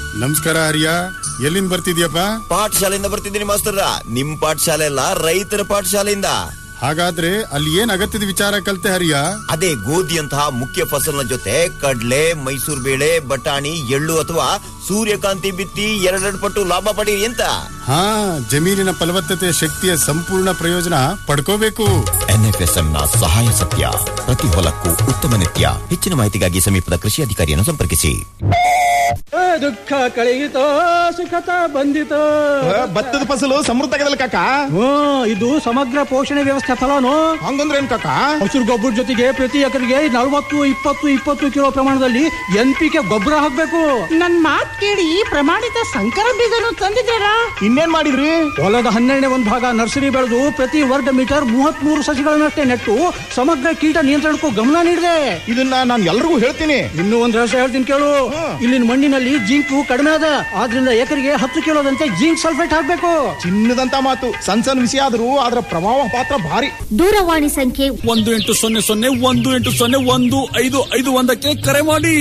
ನಮಸ್ಕಾರ ಹರಿಯ ಎಲ್ಲಿಂದ ಬರ್ತಿದ್ಯಪ್ಪ ಪಾಠಶಾಲೆಯಿಂದ ಬರ್ತಿದ್ದೀನಿ ಮಾಸ್ತರ ನಿಮ್ ಪಾಠಶಾಲೆ ಅಲ್ಲ ರೈತರ ಪಾಠಶಾಲೆಯಿಂದ ಹಾಗಾದ್ರೆ ಅಲ್ಲಿ ಏನ್ ಅಗತ್ಯದ ವಿಚಾರ ಕಲ್ತೆ ಹರಿಯ ಅದೇ ಗೋಧಿಯಂತಹ ಮುಖ್ಯ ಫಸಲಿನ ಜೊತೆ ಕಡ್ಲೆ ಮೈಸೂರು ಬೇಳೆ ಬಟಾಣಿ ಎಳ್ಳು ಅಥವಾ ಸೂರ್ಯಕಾಂತಿ ಬಿತ್ತಿ ಎರಡೆರಡು ಪಟ್ಟು ಲಾಭ ಪಡೀರಿ ಅಂತ ಹಾ ಜಮೀನಿನ ಫಲವತ್ತತೆ ಶಕ್ತಿಯ ಸಂಪೂರ್ಣ ಪ್ರಯೋಜನ ಪಡ್ಕೋಬೇಕು ಎನ್ಎಫ್ಎಸ್ಎಂ ನ ಸಹಾಯ ಸತ್ಯ ಪ್ರತಿ ಹೊಲಕ್ಕೂ ಉತ್ತಮ ನಿತ್ಯ ಹೆಚ್ಚಿನ ಮಾಹಿತಿಗಾಗಿ ಸಮೀಪದ ಕೃಷಿ ಅಧಿಕಾರಿಯನ್ನು ಸಂಪರ್ಕಿಸಿ ಏ, ದುಃಖ ಕಳೆಯಿತೋ ಸುಖತ ಬಂದಿತೋ ಭತ್ತದ ಫಸಲು ಸಮೃದ್ಧ ಆಗದಲ್ಲ ಕಾಕ ಹ್ಮ್ ಇದು ಸಮಗ್ರ ಪೋಷಣೆ ವ್ಯವಸ್ಥೆ ಫಲನು ಹಂಗಂದ್ರೆ ಏನ್ ಕಾಕ ಹಸಿರು ಗೊಬ್ಬರ ಜೊತೆಗೆ ಪ್ರತಿ ಎಕರೆಗೆ ನಲವತ್ತು ಇಪ್ಪತ್ತು ಇಪ್ಪತ್ತು ಕಿಲೋ ಪ್ರಮಾಣದಲ್ಲಿ ಎನ್ ಪಿ ಕೆ ಗೊಬ್ಬರ ಹಾಕ್ಬೇಕು ನನ್ ಮಾತ್ ಕೇಳಿ ಪ್ರಮಾಣಿತ ಸಂಕರ ಬೀಜನು ತಂದಿದ್ದೀರಾ ಇನ್ನೇನ್ ಮಾಡಿದ್ರಿ ಹೊಲದ ಹನ್ನೆರಡನೇ ಒಂದು ಭಾಗ ನರ್ಸರಿ ಬೆಳೆದು ಪ್ರತಿ ವರ್ಗ ಮೀಟರ್ ಮೂವತ್ತ್ ಮೂರು ಸಸಿಗಳನ್ನಷ್ಟೇ ನೆಟ್ಟು ಸಮಗ್ರ ಕೀಟ ನಿಯಂತ್ರಣಕ್ಕೂ ಗಮನ ನೀಡಿದೆ ಇದನ್ನ ನಾನು ಎಲ್ರಿಗೂ ಹೇಳ್ತೀನಿ ಇನ್ನೂ ಒಂದ್ ರಹಸ್ಯ ಹೇಳ್ತೀನಿ ಕೇಳು ಇಲ್ಲಿನ ಮಣ್ಣಿನಲ್ಲಿ ಜಿಂಕು ಕಡಿಮೆ ಅದ ಆದ್ರಿಂದ ಎಕರೆಗೆ ಹತ್ತು ಕಿಲೋದಂತೆ ಜಿಂಕ್ ಸಲ್ಫೇಟ್ ಹಾಕ್ಬೇಕು ಚಿನ್ನದಂತ ಮಾತು ಸಣ್ಣ ಸಣ್ಣ ವಿಷಯ ಆದ್ರೂ ಅದರ ಪ್ರಭಾವ ಪಾತ್ರ ಭಾರಿ ದೂರವಾಣಿ ಸಂಖ್ಯೆ ಒಂದು ಎಂಟು ಸೊನ್ನೆ ಸೊನ್ನೆ ಒಂದು ಎಂಟು ಸೊನ್ನೆ ಒಂದು ಐದು ಐದು ಒಂದಕ್ಕೆ ಕರೆ ಮಾಡಿ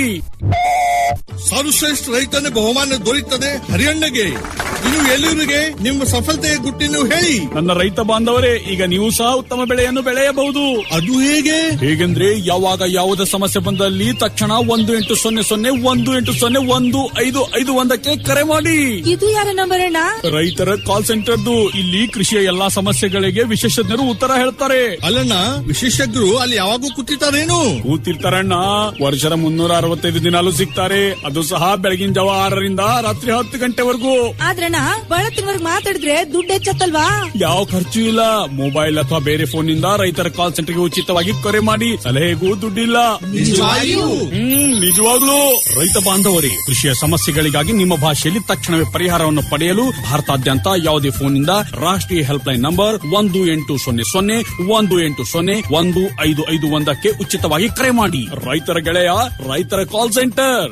ಸರ್ವಶ್ರೇಷ್ಠ ರೈತನ ಬಹುಮಾನ ದೊರೆಯುತ್ತದೆ ಹರಿಯಣ್ಣಗೆ ಇನ್ನು ಎಲ್ಲರಿಗೆ ನಿಮ್ಮ ಸಫಲತೆಯ ಗುಟ್ಟಿನ ಹೇಳಿ ನನ್ನ ರೈತ ಬಾಂಧವರೇ ಈಗ ನೀವು ಸಹ ಉತ್ತಮ ಬೆಳೆಯನ್ನು ಬೆಳೆಯಬಹುದು ಅದು ಹೇಗೆ ಹೇಗೆಂದ್ರೆ ಯಾವಾಗ ಯಾವುದೇ ಸಮಸ್ಯೆ ಬಂದಲ್ಲಿ ತಕ್ಷಣ ಒಂದು ಎಂಟು ಸೊನ್ನೆ ಸೊನ್ನೆ ಒಂದು ಎಂಟು ಸೊನ್ನೆ ಒಂದು ಐದು ಐದು ಒಂದಕ್ಕೆ ಕರೆ ಮಾಡಿ ಇದು ಯಾರ ನಂಬರ್ ಅಣ್ಣ ರೈತರ ಕಾಲ್ ಸೆಂಟರ್ದು ಇಲ್ಲಿ ಕೃಷಿಯ ಎಲ್ಲಾ ಸಮಸ್ಯೆಗಳಿಗೆ ವಿಶೇಷಜ್ಞರು ಉತ್ತರ ಹೇಳ್ತಾರೆ ಅಲ್ಲಣ್ಣ ವಿಶೇಷಜ್ಞರು ಅಲ್ಲಿ ಯಾವಾಗೂ ಕೂತಿರ್ತಾರೇನು ಕೂತಿರ್ತಾರಣ್ಣ ವರ್ಷದ ಮುನ್ನೂರ ಅರವತ್ತೈದು ದಿನಾಲು ಸಿಗ್ತಾರೆ ಅದು ಸಹ ಬೆಳಗಿನ ಜಾವ ಆರರಿಂದ ರಾತ್ರಿ ಹತ್ತು ಗಂಟೆವರೆಗೂ ಆದ್ರಣ್ಣ ಬಹಳ ತಿನ್ವರ್ಗ್ ಮಾತಾಡಿದ್ರೆ ದುಡ್ಡು ಹೆಚ್ಚತ್ತಲ್ವಾ ಯಾವ ಖರ್ಚು ಇಲ್ಲ ಮೊಬೈಲ್ ಅಥವಾ ಬೇರೆ ಫೋನ್ ನಿಂದ ರೈತರ ಕಾಲ್ ಸೆಂಟರ್ಗೆ ಉಚಿತವಾಗಿ ಕರೆ ಮಾಡಿ ಸಲಹೆಗೂ ದುಡ್ಡಿಲ್ಲ ನಿಜವಾಗಿಯೂ? ಹ್ಮ್ ನಿಜವಾಗ್ಲೂ ರೈತ ಬಾಂಧವರೇ ಕೃಷಿಯ ಸಮಸ್ಯೆಗಳಿಗಾಗಿ ನಿಮ್ಮ ಭಾಷೆಯಲ್ಲಿ ತಕ್ಷಣವೇ ಪರಿಹಾರವನ್ನು ಪಡೆಯಲು ಭಾರತಾದ್ಯಂತ ಯಾವುದೇ ಫೋನ್ ನಿಂದ ರಾಷ್ಟ್ರೀಯ ಹೆಲ್ಪ್ ಲೈನ್ ನಂಬರ್ ಒಂದು ಎಂಟು ಸೊನ್ನೆ ಸೊನ್ನೆ ಒಂದು ಎಂಟು ಸೊನ್ನೆ ಒಂದು ಐದು ಐದು ಒಂದಕ್ಕೆ ಉಚಿತವಾಗಿ ಕರೆ ಮಾಡಿ ರೈತರ ಗೆಳೆಯ ರೈತರ ಕಾಲ್ ಸೆಂಟರ್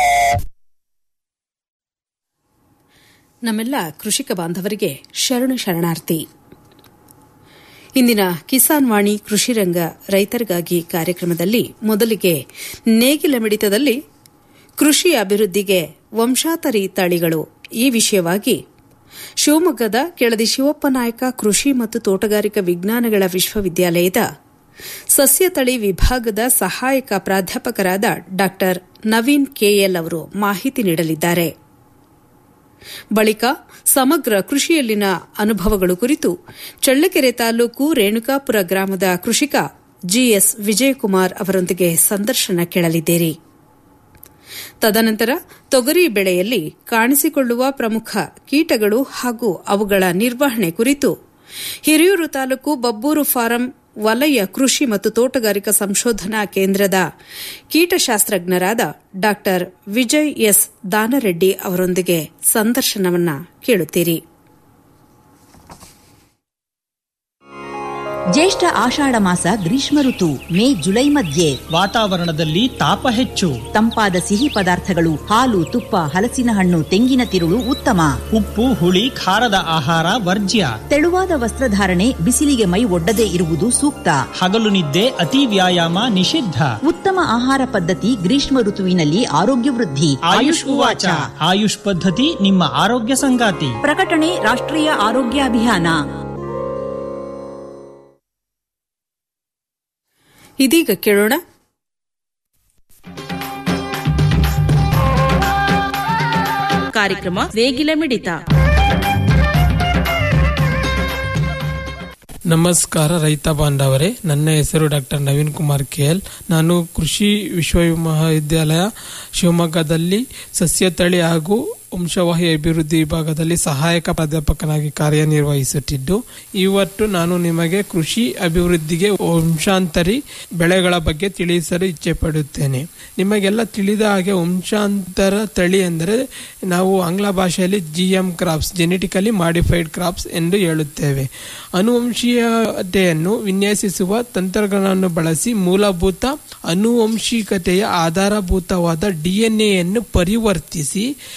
ನಮ್ಮೆಲ್ಲ ಕೃಷಿಕ ಬಾಂಧವರಿಗೆ ಶರಣು ಶರಣಾರ್ಥಿ ಇಂದಿನ ಕಿಸಾನ್ ವಾಣಿ ಕೃಷಿ ರಂಗ ರೈತರಿಗಾಗಿ ಕಾರ್ಯಕ್ರಮದಲ್ಲಿ ಮೊದಲಿಗೆ ನೇಗಿಲ ಮಿಡಿತದಲ್ಲಿ ಕೃಷಿ ಅಭಿವೃದ್ಧಿಗೆ ವಂಶಾತರಿ ತಳಿಗಳು ಈ ವಿಷಯವಾಗಿ ಶಿವಮೊಗ್ಗದ ಕೆಳದಿ ಶಿವಪ್ಪ ನಾಯಕ ಕೃಷಿ ಮತ್ತು ತೋಟಗಾರಿಕಾ ವಿಜ್ಞಾನಗಳ ವಿಶ್ವವಿದ್ಯಾಲಯದ ಸಸ್ಯ ತಳಿ ವಿಭಾಗದ ಸಹಾಯಕ ಪ್ರಾಧ್ಯಾಪಕರಾದ ಡಾ ನವೀನ್ ಕೆಎಲ್ ಅವರು ಮಾಹಿತಿ ನೀಡಲಿದ್ದಾರೆ ಬಳಿಕ ಸಮಗ್ರ ಕೃಷಿಯಲ್ಲಿನ ಅನುಭವಗಳು ಕುರಿತು ಚಳ್ಳಕೆರೆ ತಾಲೂಕು ರೇಣುಕಾಪುರ ಗ್ರಾಮದ ಕೃಷಿಕ ಜಿಎಸ್ ವಿಜಯಕುಮಾರ್ ಅವರೊಂದಿಗೆ ಸಂದರ್ಶನ ಕೇಳಲಿದ್ದೀರಿ ತದನಂತರ ತೊಗರಿ ಬೆಳೆಯಲ್ಲಿ ಕಾಣಿಸಿಕೊಳ್ಳುವ ಪ್ರಮುಖ ಕೀಟಗಳು ಹಾಗೂ ಅವುಗಳ ನಿರ್ವಹಣೆ ಕುರಿತು ಹಿರಿಯೂರು ತಾಲೂಕು ಬಬ್ಬೂರು ಫಾರಂ ವಲಯ ಕೃಷಿ ಮತ್ತು ತೋಟಗಾರಿಕಾ ಸಂಶೋಧನಾ ಕೇಂದ್ರದ ಕೀಟಶಾಸ್ತ್ರಜ್ಞರಾದ ಡಾ ವಿಜಯ್ ಎಸ್ ದಾನರೆಡ್ಡಿ ಅವರೊಂದಿಗೆ ಸಂದರ್ಶನವನ್ನ ಕೇಳುತ್ತೀರಿ ಜ್ಯೇಷ್ಠ ಆಷಾಢ ಮಾಸ ಗ್ರೀಷ್ಮ ಋತು ಮೇ ಜುಲೈ ಮಧ್ಯೆ ವಾತಾವರಣದಲ್ಲಿ ತಾಪ ಹೆಚ್ಚು ತಂಪಾದ ಸಿಹಿ ಪದಾರ್ಥಗಳು ಹಾಲು ತುಪ್ಪ ಹಲಸಿನ ಹಣ್ಣು ತೆಂಗಿನ ತಿರುಳು ಉತ್ತಮ ಉಪ್ಪು ಹುಳಿ ಖಾರದ ಆಹಾರ ವರ್ಜ್ಯ ತೆಳುವಾದ ವಸ್ತ್ರಧಾರಣೆ ಬಿಸಿಲಿಗೆ ಮೈ ಒಡ್ಡದೇ ಇರುವುದು ಸೂಕ್ತ ಹಗಲು ನಿದ್ದೆ ಅತಿ ವ್ಯಾಯಾಮ ನಿಷಿದ್ಧ ಉತ್ತಮ ಆಹಾರ ಪದ್ಧತಿ ಗ್ರೀಷ್ಮ ಋತುವಿನಲ್ಲಿ ಆರೋಗ್ಯ ವೃದ್ಧಿ ಆಯುಷ್ ಉವಾಚ ಆಯುಷ್ ಪದ್ಧತಿ ನಿಮ್ಮ ಆರೋಗ್ಯ ಸಂಗಾತಿ ಪ್ರಕಟಣೆ ರಾಷ್ಟ್ರೀಯ ಆರೋಗ್ಯ ಅಭಿಯಾನ ಇದೀಗ ಕೇಳೋಣ ಕಾರ್ಯಕ್ರಮ ನೇಗಿಲ ಮಿಡಿತ ನಮಸ್ಕಾರ ರೈತ ಬಾಂಧವರೇ ನನ್ನ ಹೆಸರು ಡಾಕ್ಟರ್ ನವೀನ್ ಕುಮಾರ್ ಕೆಎಲ್ ನಾನು ಕೃಷಿ ವಿಶ್ವವಿದ್ಯಾಲಯ ಶಿವಮೊಗ್ಗದಲ್ಲಿ ಸಸ್ಯ ತಳಿ ಹಾಗೂ ವಂಶವಾಹಿ ಅಭಿವೃದ್ಧಿ ವಿಭಾಗದಲ್ಲಿ ಸಹಾಯಕ ಪ್ರಾಧ್ಯಾಪಕನಾಗಿ ಕಾರ್ಯನಿರ್ವಹಿಸುತ್ತಿದ್ದು ಇವತ್ತು ನಾನು ನಿಮಗೆ ಕೃಷಿ ಅಭಿವೃದ್ಧಿಗೆ ವಂಶಾಂತರಿ ಬೆಳೆಗಳ ಬಗ್ಗೆ ತಿಳಿಸಲು ಇಚ್ಛೆ ಪಡುತ್ತೇನೆ ನಿಮಗೆಲ್ಲ ತಿಳಿದ ಹಾಗೆ ವಂಶಾಂತರ ತಳಿ ಎಂದರೆ ನಾವು ಆಂಗ್ಲ ಭಾಷೆಯಲ್ಲಿ G M crops genetically modified crops ಎಂದು ಹೇಳುತ್ತೇವೆ ಅನುವಂಶೀಯತೆಯನ್ನು ವಿನ್ಯಾಸಿಸುವ ತಂತ್ರಗಳನ್ನು ಬಳಸಿ ಮೂಲಭೂತ ಅನುವಂಶಿಕತೆಯ ಆಧಾರಭೂತವಾದ ಡಿಎನ್ಎಯನ್ನು ಪರಿವರ್ತಿಸಿ ಬೆಳೆ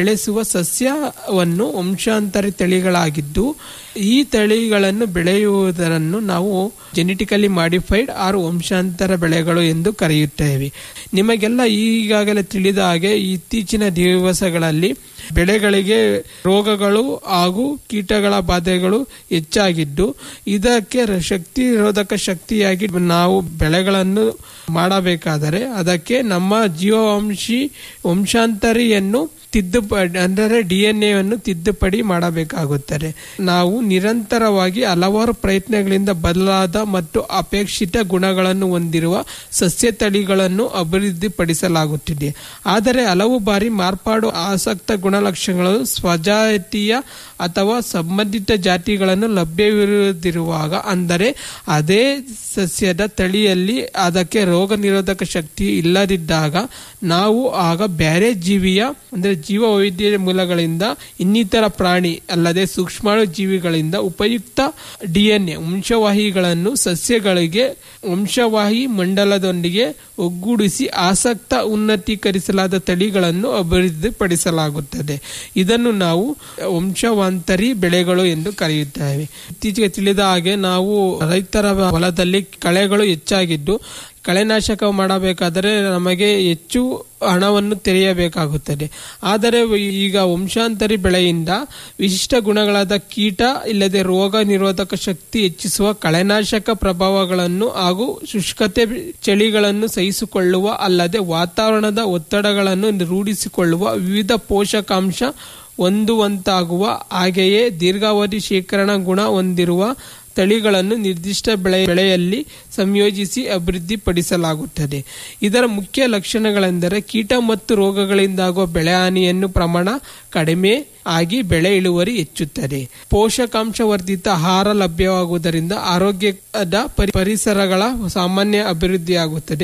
ಬೆಳೆಸುವ ಸಸ್ಯವನ್ನು ವಂಶಾಂತರಿ ತಳಿಗಳಾಗಿದ್ದು ಈ ತಳಿಗಳನ್ನು ಬೆಳೆಯುವುದನ್ನು ನಾವು ಜೆನೆಟಿಕಲಿ ಮಾಡಿಫೈಡ್ ಆರ್ ವಂಶಾಂತರ ಬೆಳೆಗಳು ಎಂದು ಕರೆಯುತ್ತೇವೆ ನಿಮಗೆಲ್ಲ ಈಗಾಗಲೇ ತಿಳಿದ ಹಾಗೆ ಇತ್ತೀಚಿನ ದಿವಸಗಳಲ್ಲಿ ಬೆಳೆಗಳಿಗೆ ರೋಗಗಳು ಹಾಗೂ ಕೀಟಗಳ ಬಾಧೆಗಳು ಹೆಚ್ಚಾಗಿದ್ದು ಇದಕ್ಕೆ ರ- ಶಕ್ತಿ ನಿರೋಧಕ ಶಕ್ತಿಯಾಗಿ ನಾವು ಬೆಳೆಗಳನ್ನು ಮಾಡಬೇಕಾದರೆ ಅದಕ್ಕೆ ನಮ್ಮ ಜೀವವಂಶಿ ವಂಶಾಂತರಿಯನ್ನು ತಿದ್ದುಪಡಿ ಅಂದರೆ ಡಿ ಎನ್ ಎವನ್ನು ತಿದ್ದುಪಡಿ ಮಾಡಬೇಕಾಗುತ್ತದೆ ನಾವು ನಿರಂತರವಾಗಿ ಹಲವಾರು ಪ್ರಯತ್ನಗಳಿಂದ ಬದಲಾದ ಮತ್ತು ಅಪೇಕ್ಷಿತ ಗುಣಗಳನ್ನು ಹೊಂದಿರುವ ಸಸ್ಯ ತಳಿಗಳನ್ನು ಅಭಿವೃದ್ಧಿಪಡಿಸಲಾಗುತ್ತಿದೆ ಆದರೆ ಹಲವು ಬಾರಿ ಮಾರ್ಪಾಡು ಆಸಕ್ತ ಗುಣಲಕ್ಷಣಗಳು ಸ್ವಜಾತಿಯ ಅಥವಾ ಸಂಬಂಧಿತ ಜಾತಿಗಳನ್ನು ಲಭ್ಯವಿರುವುದಿರುವಾಗ ಅಂದರೆ ಅದೇ ಸಸ್ಯದ ತಳಿಯಲ್ಲಿ ಅದಕ್ಕೆ ರೋಗ ನಿರೋಧಕ ಶಕ್ತಿ ಇಲ್ಲದಿದ್ದಾಗ ನಾವು ಆಗ ಬೇರೆ ಜೀವಿಯ ಅಂದರೆ ಜೀವ ವೈದ್ಯ ಮೂಲಗಳಿಂದ ಇನ್ನಿತರ ಪ್ರಾಣಿ ಅಲ್ಲದೆ ಸೂಕ್ಷ್ಮಾಣು ಜೀವಿಗಳಿಂದ ಉಪಯುಕ್ತ ಡಿಎನ್ಎ ವಂಶವಾಹಿಗಳನ್ನು ಸಸ್ಯಗಳಿಗೆ ವಂಶವಾಹಿ ಮಂಡಲದೊಂದಿಗೆ ಒಗ್ಗೂಡಿಸಿ ಆಸಕ್ತ ಉನ್ನತೀಕರಿಸಲಾದ ತಳಿಗಳನ್ನು ಅಭಿವೃದ್ಧಿಪಡಿಸಲಾಗುತ್ತದೆ ಇದನ್ನು ನಾವು ವಂಶವಾಂತರಿ ಬೆಳೆಗಳು ಎಂದು ಕರೆಯುತ್ತೇವೆ ಇತ್ತೀಚೆಗೆ ತಿಳಿದ ಹಾಗೆ ನಾವು ರೈತರ ಹೊಲದಲ್ಲಿ ಕಳೆಗಳು ಹೆಚ್ಚಾಗಿದ್ದು ಕಳೆನಾಶಕ ಮಾಡಬೇಕಾದರೆ ನಮಗೆ ಹೆಚ್ಚು ಹಣವನ್ನು ತೆರೆಯಬೇಕಾಗುತ್ತದೆ ಆದರೆ ಈಗ ವಂಶಾಂತರಿ ಬೆಳೆಯಿಂದ ವಿಶಿಷ್ಟ ಗುಣಗಳಾದ ಕೀಟ ಇಲ್ಲದೆ ರೋಗ ನಿರೋಧಕ ಶಕ್ತಿ ಹೆಚ್ಚಿಸುವ ಕಳೆನಾಶಕ ಪ್ರಭಾವಗಳನ್ನು ಹಾಗೂ ಶುಷ್ಕತೆ ಚಳಿಗಳನ್ನು ಸಹಿಸಿಕೊಳ್ಳುವ ಅಲ್ಲದೆ ವಾತಾವರಣದ ಒತ್ತಡಗಳನ್ನು ರೂಢಿಸಿಕೊಳ್ಳುವ ವಿವಿಧ ಪೋಷಕಾಂಶ ಹೊಂದುವಂತಾಗುವ ಹಾಗೆಯೇ ದೀರ್ಘಾವಧಿ ಶೇಖರಣಾ ಗುಣ ಹೊಂದಿರುವ ತಳಿಗಳನ್ನು ನಿರ್ದಿಷ್ಟ ಬೆಳೆ ಬೆಳೆಯಲ್ಲಿ ಸಂಯೋಜಿಸಿ ಅಭಿವೃದ್ಧಿಪಡಿಸಲಾಗುತ್ತದೆ ಇದರ ಮುಖ್ಯ ಲಕ್ಷಣಗಳೆಂದರೆ ಕೀಟ ಮತ್ತು ರೋಗಗಳಿಂದಾಗುವ ಬೆಳೆ ಹಾನಿಯನ್ನು ಪ್ರಮಾಣ ಕಡಿಮೆ ಆಗಿ ಬೆಳೆ ಇಳುವರಿ ಹೆಚ್ಚುತ್ತದೆ ಪೋಷಕಾಂಶವರ್ಧಿತ ಆಹಾರ ಲಭ್ಯವಾಗುವುದರಿಂದ ಆರೋಗ್ಯದ ಪರಿ- ಪರಿಸರಗಳ ಸಾಮಾನ್ಯ ಅಭಿವೃದ್ಧಿಯಾಗುತ್ತದೆ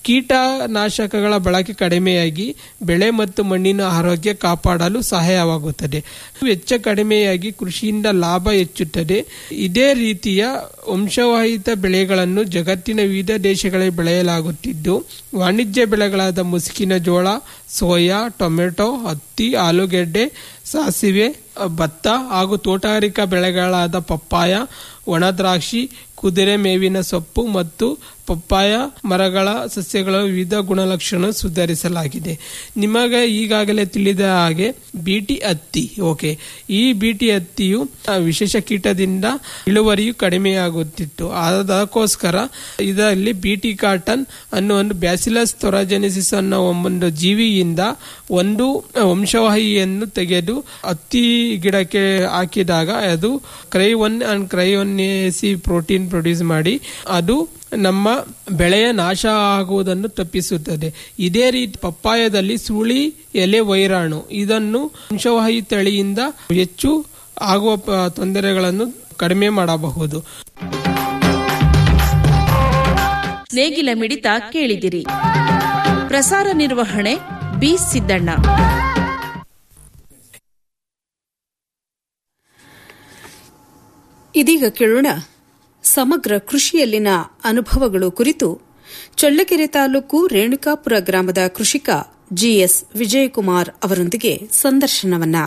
ಕೀಟನಾಶಕಗಳ ಬಳಕೆ ಕಡಿಮೆಯಾಗಿ ಬೆಳೆ ಮತ್ತು ಮಣ್ಣಿನ ಆರೋಗ್ಯ ಕಾಪಾಡಲು ಸಹಾಯವಾಗುತ್ತದೆ ವೆಚ್ಚ ಕಡಿಮೆಯಾಗಿ ಕೃಷಿಯಿಂದ ಲಾಭ ಹೆಚ್ಚುತ್ತದೆ ಇದೇ ರೀತಿಯ ವಂಶವಾಹಿತ ಬೆಳೆಗಳನ್ನು ಜಗತ್ತಿನ ವಿವಿಧ ದೇಶಗಳಲ್ಲಿ ಬೆಳೆಯಲಾಗುತ್ತಿದ್ದು ವಾಣಿಜ್ಯ ಬೆಳೆಗಳಾದ ಮುಸುಕಿನ ಜೋಳ ಸೋಯಾ ಟೊಮೆಟೊ ಹತ್ತಿ ಆಲೂಗೆಡ್ಡೆ ಸಾಸಿವೆ ಭತ್ತ ಹಾಗೂ ತೋಟಗಾರಿಕಾ ಬೆಳೆಗಳಾದ ಪಪ್ಪಾಯ ಒಣದ್ರಾಕ್ಷಿ ಕುದುರೆ ಮೇವಿನ ಸೊಪ್ಪು ಮತ್ತು ಪಪ್ಪಾಯ ಮರಗಳ ಸಸ್ಯಗಳ ವಿವಿಧ ಗುಣಲಕ್ಷಣ ಸುಧಾರಿಸಲಾಗಿದೆ ನಿಮಗೆ ಈಗಾಗಲೇ ತಿಳಿದ ಹಾಗೆ ಬಿಟಿ ಹತ್ತಿ ಓಕೆ ಈ ಬಿಟಿ ಹತ್ತಿಯು ಆ, ವಿಶೇಷ ಕೀಟದಿಂದ ಇಳುವರಿಯು ಕಡಿಮೆಯಾಗುತ್ತಿತ್ತು ಅದಕ್ಕೋಸ್ಕರ ಇದರಲ್ಲಿ ಬಿಟಿ ಕಾಟನ್ ಅನ್ನೋ ಒಂದು ಬ್ಯಾಸಿಲಸ್ ತೊರಾಜೆನಿಸಿಸ್ ಅನ್ನೋ ಒಂದು ಜೀವಿಯಿಂದ ಒಂದು ವಂಶವಾಹಿಯನ್ನು ತೆಗೆದು ಹತ್ತಿ ಗಿಡಕ್ಕೆ ಹಾಕಿದಾಗ ಅದು cry one and cry one C protein produce ಮಾಡಿ ಅದು ನಮ್ಮ ಬೆಳೆಯ ನಾಶ ಆಗುವುದನ್ನು ತಪ್ಪಿಸುತ್ತದೆ ಇದೇ ರೀತಿ ಪಪ್ಪಾಯದಲ್ಲಿ ಸುಳಿ ಎಲೆ ವೈರಾಣು ಇದನ್ನು ವಂಶವಾಹಿ ತಳಿಯಿಂದ ಹೆಚ್ಚು ಆಗುವ ಪ- ತೊಂದರೆಗಳನ್ನು ಕಡಿಮೆ ಮಾಡಬಹುದು ನೇಗಿಲ ಮಿಡಿತ ಕೇಳಿದಿರಿ ಪ್ರಸಾರ ನಿರ್ವಹಣೆ ಬಿ ಸಿದ್ದಣ್ಣ ಇದೀಗ ಕೇಳೋಣ ಸಮಗ್ರ ಕೃಷಿಯಲ್ಲಿನ ಅನುಭವಗಳು ಕುರಿತು ಚಳ್ಳಕೆರೆ ತಾಲೂಕು ರೇಣುಕಾಪುರ ಗ್ರಾಮದ ಕೃಷಿಕ ಜಿಎಸ್ ವಿಜಯಕುಮಾರ್ ಅವರೊಂದಿಗೆ ಸಂದರ್ಶನವನ್ನ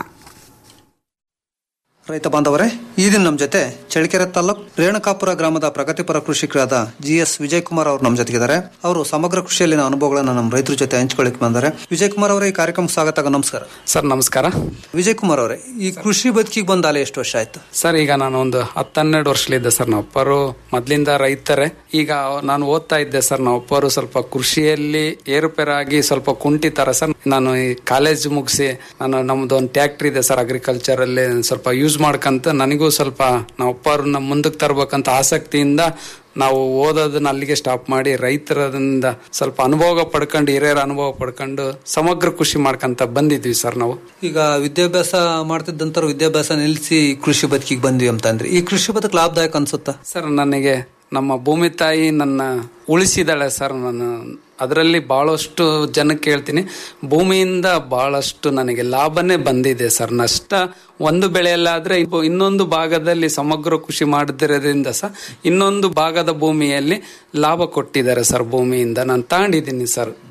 ರೈತ ಬಾಂಧವರೇ ಈ ದಿನ ನಮ್ಮ ಜೊತೆ ಚಳ್ಳಕೆರೆ ತಾಲೂಕ್ ರೇಣುಕಾಪುರ ಗ್ರಾಮದ ಪ್ರಗತಿಪರ ಕೃಷಿಕರಾದ ಜಿ ಎಸ್ ವಿಜಯ್ ಕುಮಾರ್ ಅವರು ನಮ್ಮ ಜೊತೆಗಿದ್ದಾರೆ ಅವರು ಸಮಗ್ರ ಕೃಷಿಯಲ್ಲಿನ ಅನುಭವಗಳನ್ನ ನಮ್ಮ ರೈತರ ಜೊತೆ ಹಂಚ್ಕೊಳ್ಳಿಕ್ಕೆ ಬಂದರೆ ವಿಜಯ್ ಕುಮಾರ್ ಅವರೇ ಈ ಕಾರ್ಯಕ್ರಮಕ್ಕೆ ಸ್ವಾಗತ ನಮಸ್ಕಾರ ಸರ್ ನಮಸ್ಕಾರ ವಿಜಯ್ ಕುಮಾರ್ ಅವರೇ ಈ ಕೃಷಿ ಬದುಕಿಗೆ ಬಂದಾಲೆ ಎಷ್ಟು ವರ್ಷ ಆಯ್ತು ಸರ್ ಈಗ ನಾನು ಒಂದು ಹತ್ತು ಹನ್ನೆರಡು ವರ್ಷಲಿದ್ದೆ ಸರ್ ನಮ್ಮ ಅಪ್ಪರು ಮೊದ್ಲಿಂದ ರೈತರೇ ಈಗ ನಾನು ಓದ್ತಾ ಇದ್ದೆ ಸರ್ ನಮ್ಮ ಅಪ್ಪರು ಸ್ವಲ್ಪ ಕೃಷಿಯಲ್ಲಿ ಏರುಪೇರಾಗಿ ಸ್ವಲ್ಪ ಕುಂಟಿತಾರ ಸರ್ ನಾನು ಈ ಕಾಲೇಜ್ ಮುಗಿಸಿ ನಾನು ನಮ್ದು ಒಂದು ಟ್ಯಾಕ್ಟ್ರಿ ಇದೆ ಸರ್ ಅಗ್ರಿಕಲ್ಚರ್ ಅಲ್ಲಿ ಸ್ವಲ್ಪ ಯೂಸ್ ಮಾಡ್ಕಂತ ನನಗೂ ಸ್ವಲ್ಪ ನಮ್ಮ ಅಪ್ಪರನ್ನ ಮುಂದಕ್ಕೆ ತರ್ಬೇಕಂತ ಆಸಕ್ತಿಯಿಂದ ನಾವು ಓದೋದನ್ನ ಅಲ್ಲಿಗೆ ಸ್ಟಾಪ್ ಮಾಡಿ ರೈತರದಿಂದ ಸ್ವಲ್ಪ ಅನುಭವ ಪಡ್ಕೊಂಡು ಹಿರಿಯರ ಅನುಭವ ಪಡ್ಕೊಂಡು ಸಮಗ್ರ ಕೃಷಿ ಮಾಡ್ಕಂತ ಬಂದಿದ್ವಿ ಸರ್ ನಾವು ಈಗ ವಿದ್ಯಾಭ್ಯಾಸ ಮಾಡ್ತಿದ್ದಂತರು ವಿದ್ಯಾಭ್ಯಾಸ ನಿಲ್ಲಿಸಿ ಕೃಷಿ ಬದುಕಿಗೆ ಬಂದ್ವಿ ಅಂತಂದ್ರೆ ಈ ಕೃಷಿ ಬದುಕು ಲಾಭದಾಯಕ ಅನ್ಸುತ್ತಾ ಸರ್ ನನಗೆ ನಮ್ಮ ಭೂಮಿ ತಾಯಿ ನನ್ನ ಉಳಿಸಿದಾಳೆ ಸರ್ ನಾನು ಅದರಲ್ಲಿ ಬಹಳಷ್ಟು ಜನಕ್ಕೆ ಹೇಳ್ತೀನಿ ಭೂಮಿಯಿಂದ ಬಹಳಷ್ಟು ನನಗೆ ಲಾಭನೇ ಬಂದಿದೆ ಸರ್ ನಷ್ಟ ಒಂದು ಬೆಳೆಯಲ್ಲಾದ್ರೆ ಇಪ್ಪ- ಇನ್ನೊಂದು ಭಾಗದಲ್ಲಿ ಸಮಗ್ರ ಕೃಷಿ ಮಾಡಿದಿರೋದ್ರಿಂದ ಸಹ ಇನ್ನೊಂದು ಭಾಗದ ಭೂಮಿಯಲ್ಲಿ ಲಾಭ ಕೊಟ್ಟಿದ್ದಾರೆ ಸರ್ ಭೂಮಿಯಿಂದ ನಾನು ತಗೊಂಡಿದ್ದೀನಿ ಸರ್